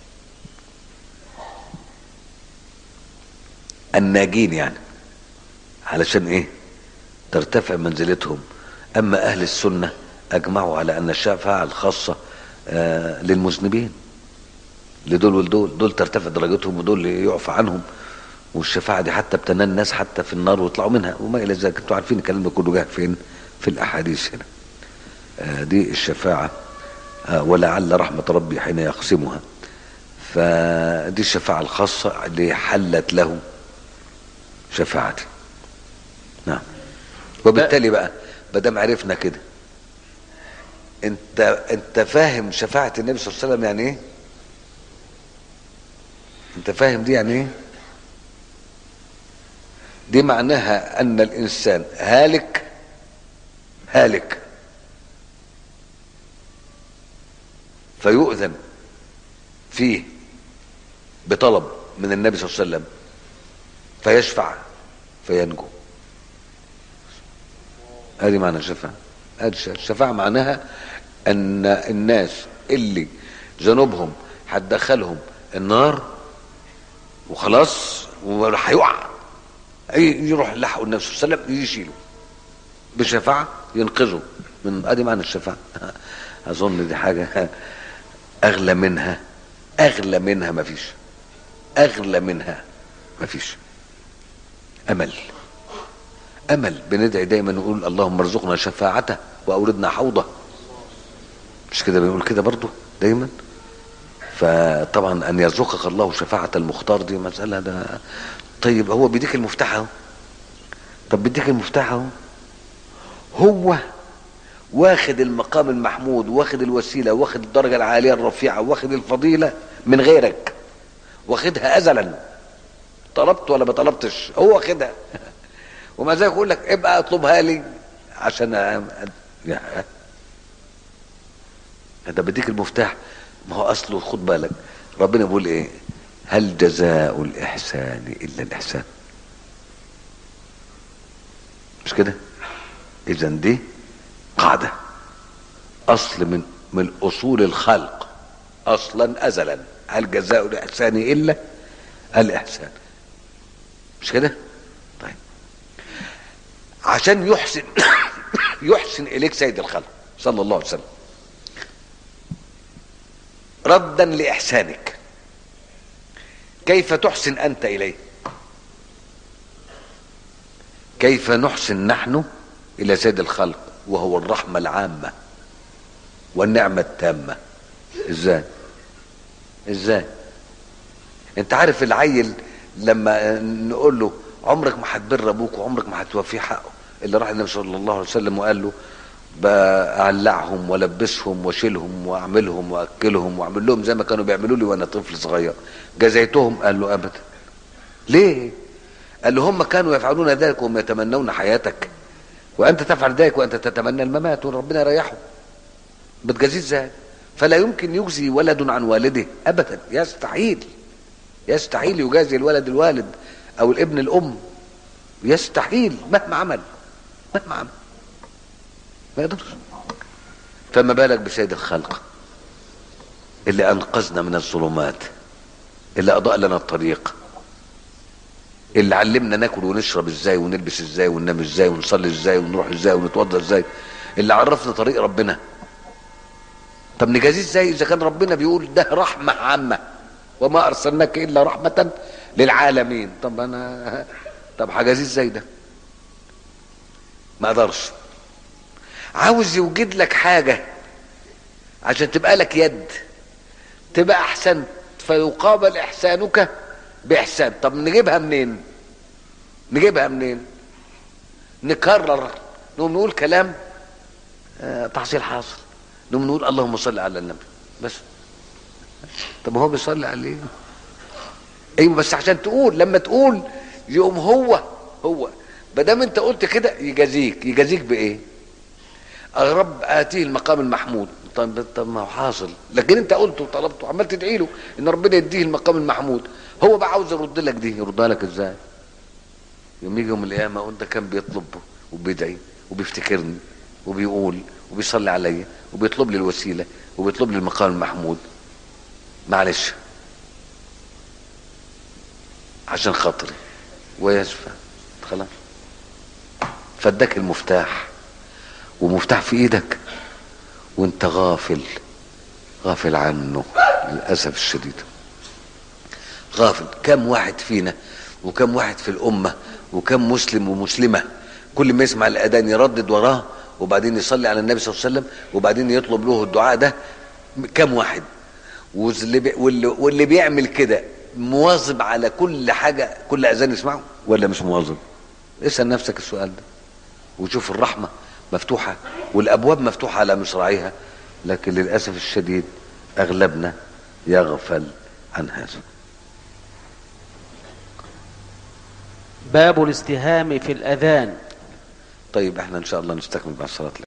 الناجين يعني علشان إيه ترتفع منزلتهم أما أهل السنة أجمعوا على أن الشفاعة الخاصة آه للمذنبين لدول ولدول دول ترتفع درجتهم ودول يعفى عنهم والشفاعة دي حتى بتنال الناس حتى في النار ويطلعوا منها وما إلى ذلك انتوا عارفين الكلام ده كله جه فين في الأحاديث هنا آه دي الشفاعة آه ولعل رحمة ربي حين يقسمها فدي الشفاعة الخاصة اللي حلت له شفاعتي نعم وبالتالي بقى ما دام عرفنا كده انت انت فاهم شفاعة النبي صلى الله عليه وسلم يعني ايه انت فاهم دي يعني ايه دي معناها ان الانسان هالك هالك فيؤذن فيه بطلب من النبي صلى الله عليه وسلم فيشفع فينجو هذه معنى الشفاعة الشفاعة معناها ان الناس اللي ذنوبهم هتدخلهم النار وخلاص وراح يقع يروح لحقوا النبي صلى الله عليه وسلم يشيله بشفاعة ينقذه من ادي معنى الشفاعة اظن دي حاجة اغلى منها اغلى منها مفيش اغلى منها مفيش امل امل بندعي دايما نقول اللهم ارزقنا شفاعته واوردنا حوضه مش كده بنقول كده برضو دايما فطبعا ان يرزقك الله شفاعة المختار دي مسألة ده طيب هو بيديك المفتاح اهو طب بيديك المفتاح اهو هو واخد المقام المحمود واخد الوسيلة واخد الدرجة العالية الرفيعة واخد الفضيلة من غيرك واخدها ازلا طلبت ولا ما طلبتش هو واخدها ومع ذلك يقول لك ابقى اطلبها لي عشان أ... ده بديك المفتاح ما هو اصله خد بالك ربنا بيقول ايه هل جزاء الاحسان الا الاحسان مش كده اذا دي قاعده اصل من من اصول الخلق اصلا ازلا هل جزاء الاحسان الا الاحسان مش كده طيب عشان يحسن يحسن اليك سيد الخلق صلى الله عليه وسلم ردا لاحسانك كيف تحسن انت اليه كيف نحسن نحن الى سيد الخلق وهو الرحمه العامه والنعمه التامه ازاي ازاي انت عارف العيل لما نقول له عمرك ما هتبر ابوك وعمرك ما هتوفيه حقه اللي راح النبي صلى الله عليه وسلم وقال له بأعلعهم والبسهم واشيلهم واعملهم واكلهم واعمل لهم زي ما كانوا بيعملوا لي وانا طفل صغير جزيتهم قال له ابدا ليه قال له هم كانوا يفعلون ذلك وهم يتمنون حياتك وانت تفعل ذلك وانت تتمنى الممات وربنا يريحه بتجازيه ازاي فلا يمكن يجزي ولد عن والده ابدا يستحيل يستحيل يجازي الولد الوالد او الابن الام يستحيل مهما عمل مهما عمل ما يقدرش فما بالك بسيد الخلق اللي انقذنا من الظلمات اللي اضاء لنا الطريق اللي علمنا ناكل ونشرب ازاي ونلبس ازاي وننام ازاي ونصلي ازاي ونروح ازاي ونتوضى ازاي اللي عرفنا طريق ربنا طب نجازيه ازاي اذا كان ربنا بيقول ده رحمه عامه وما ارسلناك الا رحمه للعالمين طب انا طب هجازيه ازاي ده ما اقدرش عاوز يوجد لك حاجه عشان تبقى لك يد تبقى احسن فيقابل احسانك باحسان طب نجيبها منين نجيبها منين نكرر نقوم نقول كلام آه تحصيل حاصل نقوم نقول اللهم صل على النبي بس طب هو بيصلي عليه ايوه بس عشان تقول لما تقول يقوم هو هو ما دام انت قلت كده يجازيك يجازيك بايه رب اتيه المقام المحمود طب طب ما هو حاصل لكن انت قلت وطلبت وعمال تدعي له ان ربنا يديه المقام المحمود هو بقى عاوز يرد لك دي يردها لك ازاي يوم يجي يوم القيامه وانت كان بيطلب وبيدعي وبيفتكرني وبيقول وبيصلي عليا وبيطلب لي الوسيله وبيطلب لي المقام المحمود معلش عشان خاطري ويشفى خلاص فاداك المفتاح ومفتاح في ايدك وانت غافل غافل عنه للاسف الشديد غافل كم واحد فينا وكم واحد في الامه وكم مسلم ومسلمه كل ما يسمع الاذان يردد وراه وبعدين يصلي على النبي صلى الله عليه وسلم وبعدين يطلب له الدعاء ده كم واحد واللي, بي واللي, واللي بيعمل كده مواظب على كل حاجه كل اذان يسمعه ولا مش مواظب اسال نفسك السؤال ده وشوف الرحمه مفتوحة والأبواب مفتوحة على مصراعيها لكن للأسف الشديد أغلبنا يغفل عن هذا باب الاستهام في الأذان طيب احنا ان شاء الله نستكمل مع الصلاة